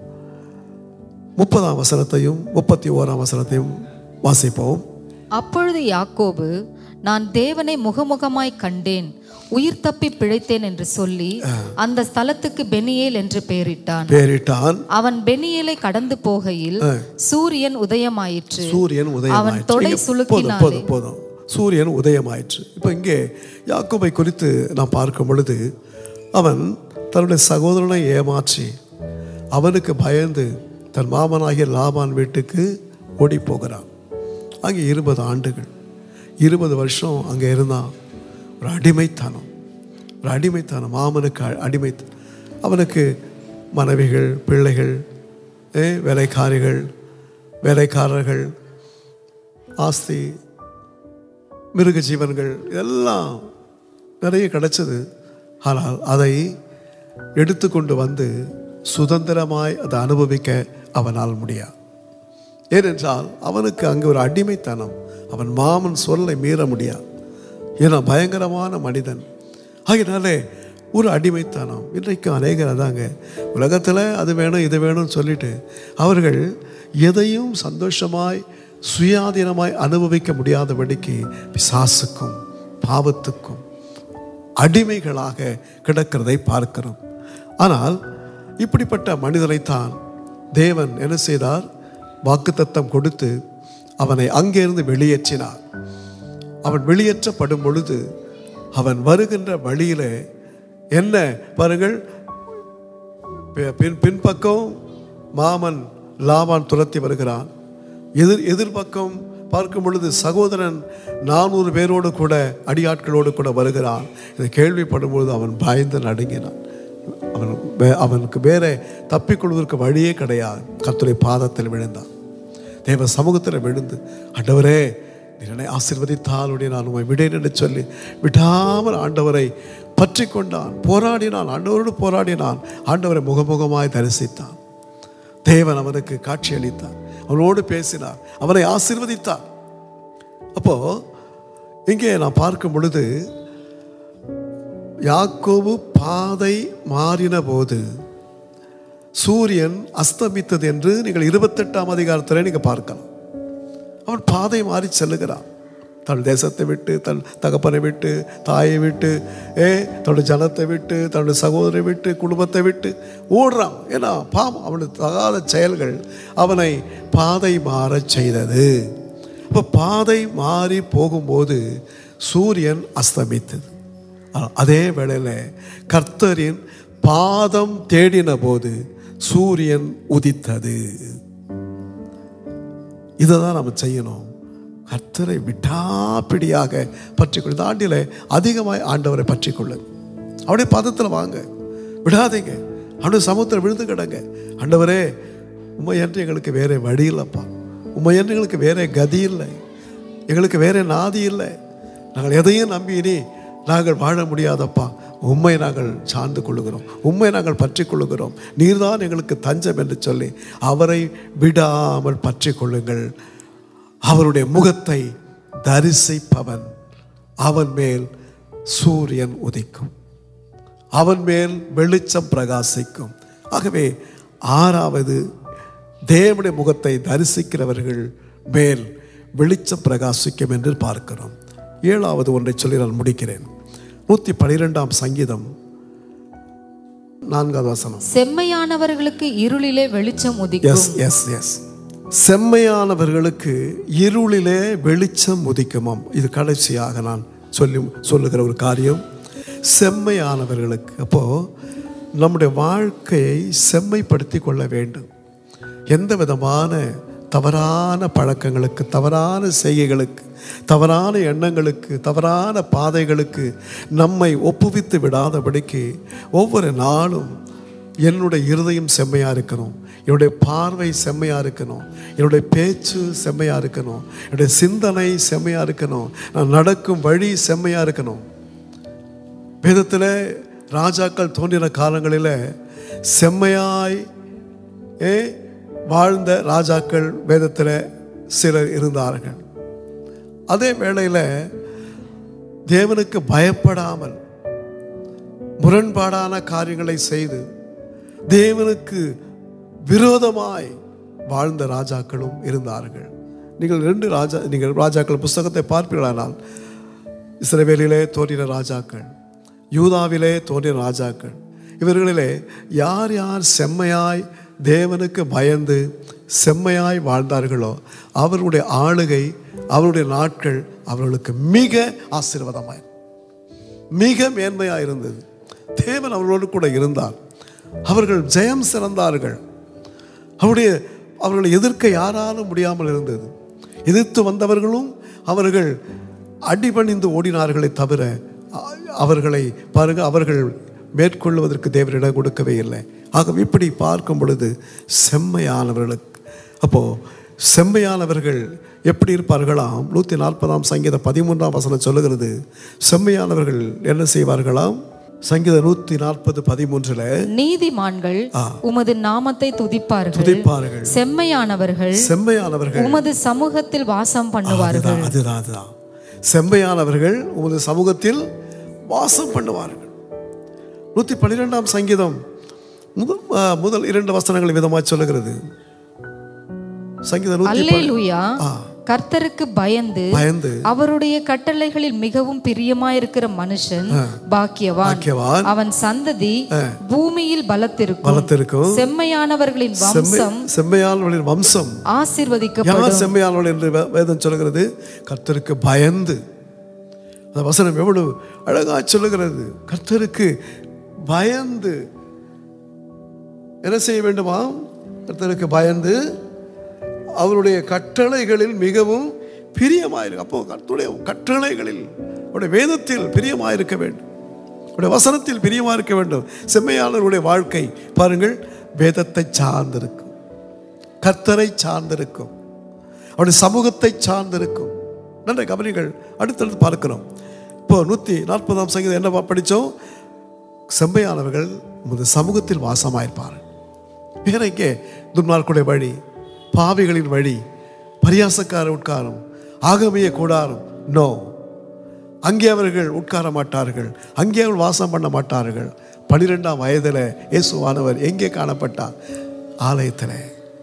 முப்பதாம் வசனத்தையும் முப்பத்தி ஓராம் வசனத்தையும் வாசிப்போம் அப்பொழுது யாக்கோபு நான் தேவனை முகமுகமாய் கண்டேன் உயிர் தப்பி பிழைத்தேன் என்று சொல்லி அந்த ஸ்தலத்துக்கு பெனியேல் என்று பெயரிட்டான் பேரிட்டான் அவன் பெனியேலை கடந்து போகையில் சூரியன் உதயமாயிற்று சூரியன் அவன் தொடை உதயமாயிற்று போதும் சுளுக்கினாலே போதும் போதும் சூரியன் உதயமாயிற்று இப்போ இங்கே யாக்கோபை குறித்து நாம் பார்க்கும் பொழுது அவன் தன்னுடைய சகோதரனை ஏமாற்றி அவனுக்கு பயந்து தன் மாமனாகிய லாபான் வீட்டுக்கு ஓடி போகிறான் அங்கே இருபது ஆண்டுகள் இருபது வருஷம் அங்கே இருந்தான் ஒரு அடிமைத்தனம் ஒரு அடிமைத்தனம் மாமனுக்கு அ- அடிமை அவனுக்கு மனைவிகள் பிள்ளைகள் ஏ, வேலைக்காரிகள் வேலைக்காரர்கள் ஆஸ்தி மிருக ஜீவன்கள் இதெல்லாம் நிறைய கிடைச்சது ஆனால் அதை எடுத்துக்கொண்டு வந்து சுதந்திரமாய் அதை அனுபவிக்க அவனால் முடியாது ஏனென்றால் அவனுக்கு அங்கே ஒரு அடிமைத்தனம் அவன் மாமன் சொல்லை மீற முடியாது ஏன்னா பயங்கரமான மனிதன் ஆகினாலே ஒரு அடிமைத்தனம் இன்றைக்கும் அநேகர் அதாங்க உலகத்தில் அது வேணும் இது வேணும்னு சொல்லிட்டு அவர்கள் எதையும் சந்தோஷமாய் சுயாதீனமாய் அனுபவிக்க முடியாதபடிக்கு பிசாசுக்கும் பாவத்துக்கும் அடிமைகளாக கிடக்கிறதை பார்க்கிறோம் ஆனால் இப்படிப்பட்ட மனிதனைத்தான் தேவன் என்ன செய்தார் வாக்குத்தத்தம் கொடுத்து அவனை அங்கிருந்து வெளியேற்றினார் அவன் வெளியேற்றப்படும் பொழுது அவன் வருகின்ற வழியிலே என்ன பாருங்கள் பி- பின் பின்பக்கம் மாமன் லாபான் துரத்தி வருகிறான் எதிர் எதிர்பக்கம் பார்க்கும் பொழுது சகோதரன் நானூறு பேரோடு கூட அடியாட்களோடு கூட வருகிறான் இதை கேள்விப்படும் பொழுது அவன் பயந்து நடுங்கினான் அவன் வே- அவனுக்கு வேற தப்பிக்கொள்வதற்கு வழியே கிடையாது கர்த்தருடைய பாதத்தில் விழுந்தான் தேவ சமூகத்தில் விழுந்து ஆண்டவரே நீர் என்னை ஆசீர்வதித்தாலுடைய நான் உண்மை விடேன் என்று சொல்லி விடாமல் ஆண்டவரை பற்றி கொண்டான் போராடினான் ஆண்டவரோடு போராடினான் ஆண்டவரை முகமுகமாய் தரிசித்தான் தேவன் அவனுக்கு காட்சி அளித்தார் அவனோடு பேசினார் அவனை ஆசீர்வதித்தார் அப்போ இங்கே நான் பார்க்கும் பொழுது யாக்கோபு பாதை மாறின போது சூரியன் அஸ்தமித்தது என்று நீங்கள் இருபத்தெட்டாம் அதிகாரத்தில் நீங்கள் பார்க்கலாம் அவன் பாதை மாறி செல்லுகிறான் தன் தேசத்தை விட்டு தன் தகப்பனை விட்டு தாயை விட்டு ஏ தன்னுடைய ஜனத்தை விட்டு தன்னுடைய சகோதரை விட்டு குடும்பத்தை விட்டு ஓடுறான் ஏன்னா பாவம் அவனுடைய தகாத செயல்கள் அவனை பாதை மாறச் செய்தது அப்போ பாதை மாறி போகும்போது சூரியன் அஸ்தமித்தது ஆனா, அதே வேளையில் கர்த்தரின் பாதம் தேடின போது சூரியன் உதித்தது இதை தான் நம்ம செய்யணும் கர்த்தரை விடாப்பிடியாக பற்றிக்கொள்ள இந்த ஆண்டில் அதிகமாய் ஆண்டவரை பற்றிக்கொள்ளு அவருடைய பதத்தில் வாங்க விடாதீங்க அவனுடைய சமூகத்தில் விழுந்து கிடங்க ஆண்டவரே உண்மை என்று எங்களுக்கு வேற வழி இல்லைப்பா உண்மை என்று எங்களுக்கு வேற கதி இல்லை எங்களுக்கு வேற நாதி இல்லை நாங்கள் எதையும் நம்பி இனி நாங்கள் வாழ முடியாதப்பா உண்மை நாங்கள் சார்ந்து கொள்ளுகிறோம் உண்மை நாங்கள் பற்றி கொள்ளுகிறோம் நீர்தான் எங்களுக்கு தஞ்சம் என்று சொல்லி அவரை விடாமல் பற்றி கொள்ளுங்கள் அவருடைய முகத்தை தரிசிப்பவன் அவன் மேல் சூரியன் உதிக்கும் அவன் மேல் வெளிச்சம் பிரகாசிக்கும் ஆகவே ஆறாவது தேவனுடைய முகத்தை தரிசிக்கிறவர்கள் மேல் வெளிச்சம் பிரகாசிக்கும் என்று பார்க்கிறோம் ஏழாவது ஒன்றை சொல்லி நான் முடிக்கிறேன் நூற்றி பனிரெண்டாம் சங்கீதம் நான்காவது வசனம் செம்மையானவர்களுக்கு இருளிலே வெளிச்சம் உதிக்கும் எஸ் எஸ் எஸ் செம்மையானவர்களுக்கு இருளிலே வெளிச்சம் உதிக்குமாம் இது கடைசியாக நான் சொல்லி சொல்லுகிற ஒரு காரியம் செம்மையானவர்களுக்கு அப்போ நம்முடைய வாழ்க்கையை செம்மைப்படுத்தி கொள்ள வேண்டும் எந்த விதமான தவறான பழக்கங்களுக்கு தவறான செய்கைகளுக்கு தவறான எண்ணங்களுக்கு தவறான பாதைகளுக்கு நம்மை ஒப்புவித்து விடாதபடிக்கு ஒவ்வொரு நாளும் என்னுடைய இருதயம் செம்மையாக இருக்கணும் என்னுடைய பார்வை செம்மையாக இருக்கணும் என்னுடைய பேச்சு செம்மையாக இருக்கணும் என்னுடைய சிந்தனை செம்மையாக இருக்கணும் நான் நடக்கும் வழி செம்மையாக இருக்கணும் வேதத்தில் ராஜாக்கள் தோன்றின காலங்களில் செம்மையாய் ஏ வாழ்ந்த ராஜாக்கள் வேதத்தில் சிலர் இருந்தார்கள் அதே வேளையில் தேவனுக்கு பயப்படாமல் முரண்பாடான காரியங்களை செய்து தேவனுக்கு விரோதமாய் வாழ்ந்த ராஜாக்களும் இருந்தார்கள் நீங்கள் ரெண்டு ராஜா நீங்கள் ராஜாக்கள் புஸ்தகத்தை பார்ப்பீர்களானால் இஸ்ரவேலிலே தோன்றின ராஜாக்கள் யூதாவிலே தோன்றின ராஜாக்கள் இவர்களிலே யார் யார் செம்மையாய் தேவனுக்கு பயந்து செம்மையாய் வாழ்ந்தார்களோ அவர்களுடைய ஆளுகை அவருடைய நாட்கள் அவர்களுக்கு மிக ஆசீர்வாதமாய் மிக மேன்மையாக இருந்தது தேவன் அவர்களோடு கூட இருந்தார் அவர்கள் ஜெயம் சிறந்தார்கள் அவருடைய அவர்களை எதிர்க்க யாராலும் முடியாமல் இருந்தது எதிர்த்து வந்தவர்களும் அவர்கள் அடிபணிந்து ஓடினார்களே தவிர அ- அவர்களை பாருங்க அவர்கள் மேற்கொள்வதற்கு தேவன் இடம் கொடுக்கவே இல்லை ஆக இப்படி பார்க்கும் பொழுது செம்மையானவர்களுக்கு அப்போ செம்மையானவர்கள் எப்படி இருப்பார்களாம் நூற்றி நாற்பதாம் சங்கீத பதிமூன்றாம் வசனம் சொல்லுகிறது செம்மையானவர்கள் என்ன செய்வார்களாம் சங்கீத நூற்றி நாற்பது பதிமூன்றுல நீதிமான்கள் உமது நாமத்தை துதிப்பார்கள் துதிப்பார்கள் செம்மையானவர்கள் செம்மையானவர்கள் உமது சமூகத்தில் வாசம் பண்ணுவார்கள் அதுதான் அதுதான் அதுதான் செம்மையானவர்கள் உமது சமூகத்தில் வாசம் பண்ணுவார்கள் நூற்றி பன்னிரெண்டாம் சங்கீதம் முதல் ஆ, முதல் இரண்டு வசனங்கள் விதமாக சொல்லுகிறது சங்கீதம் நூற்றி அல்லேலூயா கர்த்தருக்கு பயந்து பயந்து அவருடைய கட்டளைகளில் மிகவும் பிரியமாயிருக்கிற மனுஷன் பாக்கியவான் பாக்கியவான் அவன் சந்ததி பூமியில் பலத்திருக்கும் பலத்திருக்கும் செம்மையானவர்களின் செம்மை வம்சம் செம்மையானவர்களின் வம்சம் ஆசீர்வதிக்கப்படும் யார் செம்மையானவள் என்று வே- வேதம் சொல்லுகிறது கர்த்தருக்கு பயந்து அந்த வசனம் எவ்வளவு அழகா சொல்லுகிறது கர்த்தருக்கு பயந்து என்ன செய்ய வேண்டுமா கர்த்தருக்கு பயந்து அவருடைய கட்டளைகளில் மிகவும் பிரியமாயிருக்கு அப்போ கர்த்தருடைய கட்டளைகளில் அவருடைய வேதத்தில் பிரியமாயிருக்க வேண்டும் அவருடைய வசனத்தில் பிரியமாக இருக்க வேண்டும் செம்மையாளருடைய வாழ்க்கை பாருங்கள் வேதத்தை சார்ந்திருக்கும் கர்த்தரை சார்ந்திருக்கும் அவருடைய சமூகத்தை சார்ந்திருக்கும் நன்றை கவனிகள் அடுத்தடுத்து பார்க்கிறோம் இப்போ நூற்றி நாற்பதாம் சங்கீதம் என்ன பா- படிச்சோம் செம்மையானவர்கள் உமது சமூகத்தில் வாசமாயிருப்பார்கள் வேற எங்கே துன்மார்க்குடைய வழி பாவிகளின் வழி பரியாசக்கார உட்காரம் ஆகமிய கூடாரம் நோ அங்கே அவர்கள் உட்கார மாட்டார்கள் அங்கே அவர்கள் வாசம் பண்ண மாட்டார்கள் பனிரெண்டாம் வயதில் இயேசுவானவர் எங்கே காணப்பட்டார் ஆலயத்தில்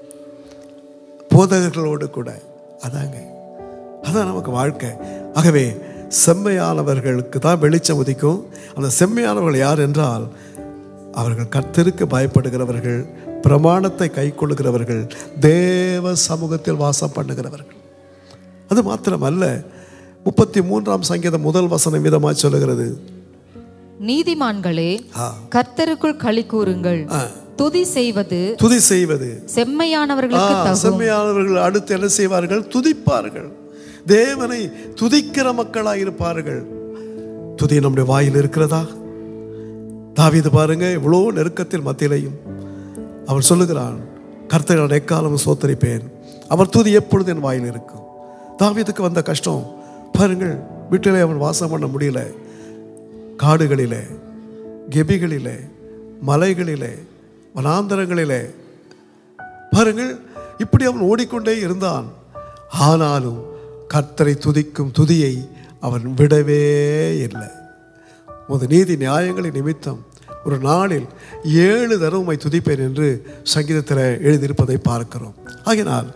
போதகர்களோடு கூட அதாங்க அதான் நமக்கு வாழ்க்கை ஆகவே செம்மையானவர்களுக்கு தான் வெளிச்சம் உதிக்கும் அந்த செம்மையானவர்கள் யார் என்றால் அவர்கள் கர்த்தருக்கு பயப்படுகிறவர்கள் பிரமாணத்தை கைக்கொள்ளுகிறவர்கள் தேவ சமூகத்தில் வாசம் பண்ணுகிறவர்கள் அது மாத்திரமல்ல முப்பத்தி மூன்றாம் சங்கீதம் முதல் வசனம் விதமாக சொல்லுகிறது நீதிமான்களே ஆ. கர்த்தருக்குள் களி கூறுங்கள் துதி செய்வது துதி செய்வது செம்மையானவர்களுக்கு ஆ, தகும் செம்மையானவர்கள் அடுத்து என்ன செய்வார்கள் துதிப்பார்கள் தேவனை துதிக்கிற மக்களாக இருப்பார்கள் துதி நம்முடைய வாயில் இருக்கிறதா தாவீது பாருங்க இவ்வளோ நெருக்கத்தில் மத்தியிலையும் அவன் சொல்லுகிறான் கர்த்தரை நான் எக்காலமும் சோத்தரிப்பேன் அவர் துதி எப்பொழுது என் வாயில் இருக்கும் தாவீதுக்கு வந்த கஷ்டம் பாருங்கள் வீட்டிலே அவன் வாசம் பண்ண முடியல காடுகளிலே கெபிகளிலே மலைகளிலே வனாந்தரங்களிலே பாருங்கள் இப்படி அவன் ஓடிக்கொண்டே இருந்தான் ஆனாலும் கர்த்தரை துதிக்கும் துதியை அவன் விடவே இல்லை உமது நீதி நியாயங்களின் நிமித்தம் ஒரு நாளில் ஏழு தடவை உம்மை துதிப்பேன் என்று சங்கீதத்தில் எழுதியிருப்பதை பார்க்கிறோம் ஆகினால்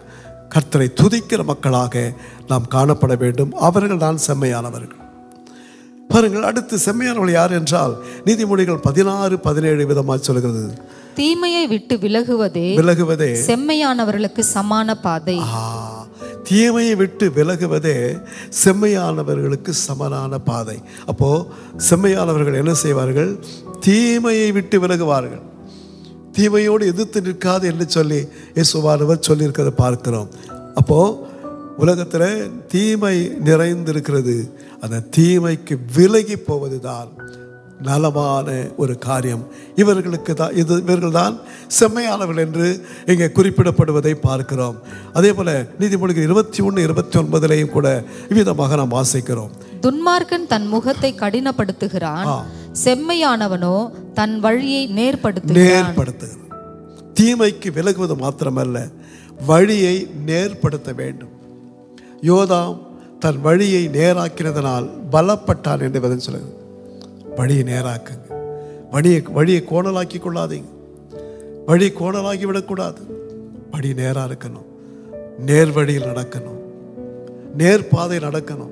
கர்த்தரை துதிக்கிற மக்களாக நாம் காணப்பட வேண்டும் அவர்கள் தான் செம்மையானவர்கள் பாருங்கள் அடுத்து செம்மையானவர்கள் யார் என்றால் நீதிமொழிகள் பதினாறு பதினேழு விதமாக சொல்கிறது தீமையை விட்டு விலகுவதே விலகுவதே செம்மையானவர்களுக்கு சமான பாதை ஆ, தீமையை விட்டு விலகுவதே செம்மையானவர்களுக்கு சமனான பாதை அப்போ செம்மையானவர்கள் என்ன செய்வார்கள் தீமையை விட்டு விலகுவார்கள் தீமையோடு எதிர்த்து நிற்காது என்று சொல்லி இயேசுவானவர் சொல்லியிருக்கிறத பார்க்கிறோம் அப்போ உலகத்தில் தீமை நிறைந்திருக்கிறது அந்த தீமைக்கு விலகி போவதுதான் நலமான ஒரு காரியம் இவர்களுக்கு தான் இது இவர்கள் தான் செம்மையானவர்கள் என்று இங்கே குறிப்பிடப்படுவதை பார்க்கிறோம் அதே போல நீதிமொழிகள் இருபத்தி ஒன்று இருபத்தி ஒன்பதுலையும் கூட இவ்விதமாக நாம் வாசிக்கிறோம் துன்மார்க்கன் தன் முகத்தை கடினப்படுத்துகிறான் செம்மையானவனோ தன் வழியை நேர்படுத்துகிறான் நேர்படுத்துகிறது தீமைக்கு விலகுவது மாத்திரமல்ல வழியை நேர்படுத்த வேண்டும் யோதாம் தன் வழியை நேராக்கினதனால் பலப்பட்டான் என்று வேதம் சொல்லுது வழியை நேராக்குங்க வழியை வழியை கோணலாக்கி கொள்ளாதீங்க வழி கோணலாக்கி விடக்கூடாது வழி நேராக இருக்கணும் நேர் வழியில் நடக்கணும் நேர் பாதை நடக்கணும்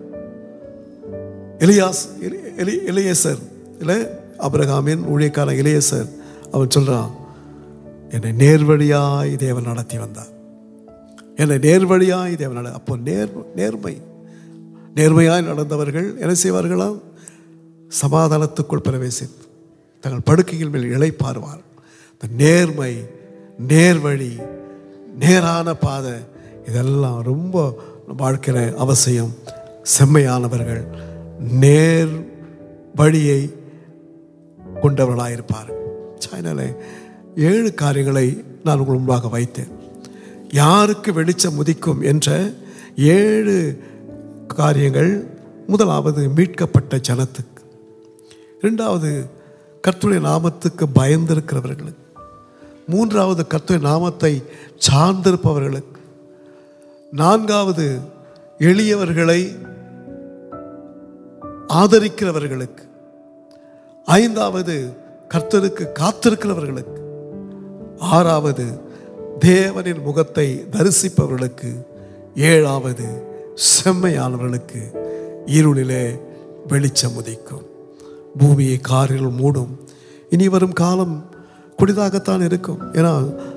எலியாஸ் எலி- எலி எலியேசர் இல்லை அபிரகாமின் ஊழியக்காரன் எலியேசர் அவன் சொல்றான் என்னை நேர்வழியாய் தேவன் நடத்தி வந்தார் என்னை நேர்வழியாய் தேவன் நட அப்போ நேர் நேர்மை நேர்மையாய் நடந்தவர்கள் என்ன செய்வார்களாம் சமாதானத்துக்குள் பிரவேசித்து தங்கள் படுக்கைகள் மேல் இளைப்பாறுவார் இந்த நேர்மை நேர்வழி நேரான பாதை இதெல்லாம் ரொம்ப வாழ்க்கையில் அவசியம் செம்மையானவர்கள் நேர் வழியை கொண்டவர்களாயிருப்பார்கள் சைனால ஏழு காரியங்களை நான் உங்கள் முன்பாக வைத்தேன் யாருக்கு வெளிச்சம் உதிக்கும் என்ற ஏழு காரியங்கள் முதலாவது மீட்கப்பட்ட ஜனத்துக்கு இரண்டாவது கர்த்தருடைய நாமத்துக்கு பயந்திருக்கிறவர்களுக்கு மூன்றாவது கர்த்தருடைய நாமத்தை சார்ந்திருப்பவர்களுக்கு நான்காவது எளியவர்களை ஆதரிக்கிறவர்களுக்கு ஐந்தாவது கர்த்தருக்கு காத்திருக்கிறவர்களுக்கு ஆறாவது தேவனின் முகத்தை தரிசிப்பவர்களுக்கு ஏழாவது செம்மையானவர்களுக்கு இருளிலே வெளிச்சம் உதிக்கும் பூமியை காரில் மூடும் இனி வரும் காலம் குடிதாகத்தான் இருக்கும் ஏன்னா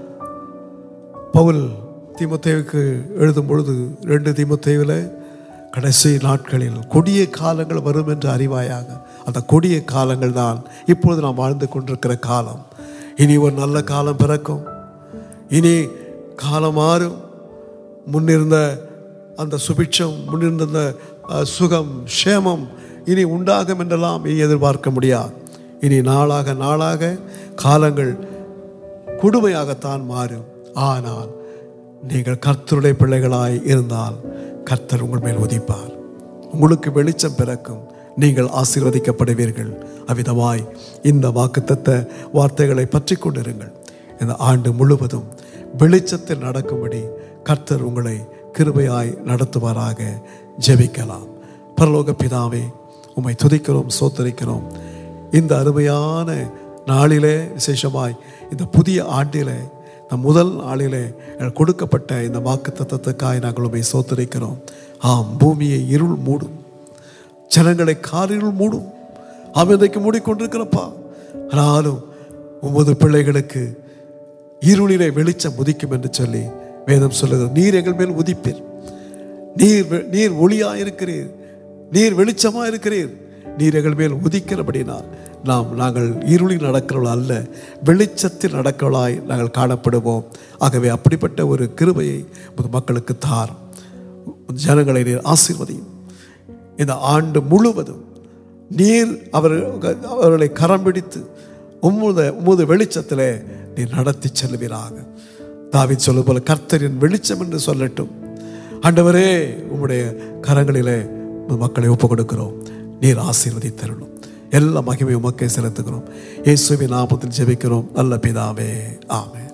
பவுல் தீமத்தேவுக்கு எழுதும் பொழுது ரெண்டு தீமத்தேவில் கடைசி நாட்களில் கொடிய காலங்கள் வரும் என்று அறிவாயாக அந்த கொடிய காலங்கள் தான் இப்பொழுது நாம் வாழ்ந்து கொண்டிருக்கிற காலம் இனி ஒரு நல்ல காலம் பிறக்கும் இனி காலம் மாறும் முன்னிருந்த அந்த சுபிட்சம் முன்னிருந்த அந்த, அஹ், சுகம் க்ஷேமம் இனி உண்டாகும் என்றெல்லாம் இனி எதிர்பார்க்க முடியாது இனி நாளாக நாளாக காலங்கள் கொடுமையாகத்தான் மாறும் ஆனால் நீங்கள் கர்த்தருடைய பிள்ளைகளாய் இருந்தால் கர்த்தர் உங்கள் மேல் உதிப்பார் உங்களுக்கு வெளிச்சம் பிறக்கும் நீங்கள் ஆசீர்வதிக்கப்படுவீர்கள் அவ்விதமாய் இந்த வாக்குத்தத்த வார்த்தைகளை பற்றி கொண்டிருங்கள் இந்த ஆண்டு முழுவதும் வெளிச்சத்தில் நடக்கும்படி கர்த்தர் உங்களை கிருபையாய் நடத்துவாராக ஜெபிக்கலாம் பரலோக பிதாவே உம்மை துதிக்கிறோம் சோத்தரிக்கிறோம் இந்த அருமையான நாளிலே விசேஷமாய் இந்த புதிய ஆண்டிலே இந்த முதல் நாளிலே எனக்கு கொடுக்கப்பட்ட இந்த வாக்கு தத்துவத்துக்காய் நாங்கள் உண்மை சோத்தரிக்கிறோம் ஆம் பூமியை இருள் மூடும் ஜனங்களை காரிருள் மூடும் ஆம் இன்றைக்கு மூடிக்கொண்டிருக்கிறப்பா ஆனாலும் உமது பிள்ளைகளுக்கு இருளிலே வெளிச்சம் உதிக்கும் என்று சொல்லி வேதம் சொல்லுகிறது நீர் எங்கள் மேல் உதிப்பீர் நீர் வெ- நீர் ஒளியா இருக்கிறீர் நீர் வெளிச்சமா இருக்கிறீர் நீர் எங்கள் மேல் உதிக்கிறபடினால் நாம் நாங்கள் இருளில் நடக்கிறவள் அல்ல வெளிச்சத்தில் நடக்கிறவளாய் நாங்கள் காணப்படுவோம் ஆகவே அப்படிப்பட்ட ஒரு கிருபையை உமது மக்களுக்கு தார் ஜனங்களை நீர் ஆசீர்வதியும் இந்த ஆண்டு முழுவதும் நீர் அவர் அவர்களை கரம் பிடித்து உம்முத உமது வெளிச்சத்திலே நீர் நடத்தி செல்வீராக தாவீது சொல்வது போல கர்த்தரின் வெளிச்சம் என்று சொல்லட்டும் ஆண்டவரே உம்முடைய கரங்களிலே உமது மக்களை ஒப்புக் கொடுக்கிறோம் நீர் ஆசீர்வதித்தருளும் எல்லா மகிமை உமக்கே செலுத்துகிறோம் இயேசுவின் நாமத்தில் ஜெபிக்கிறோம் நல்ல பிதாவே ஆமென்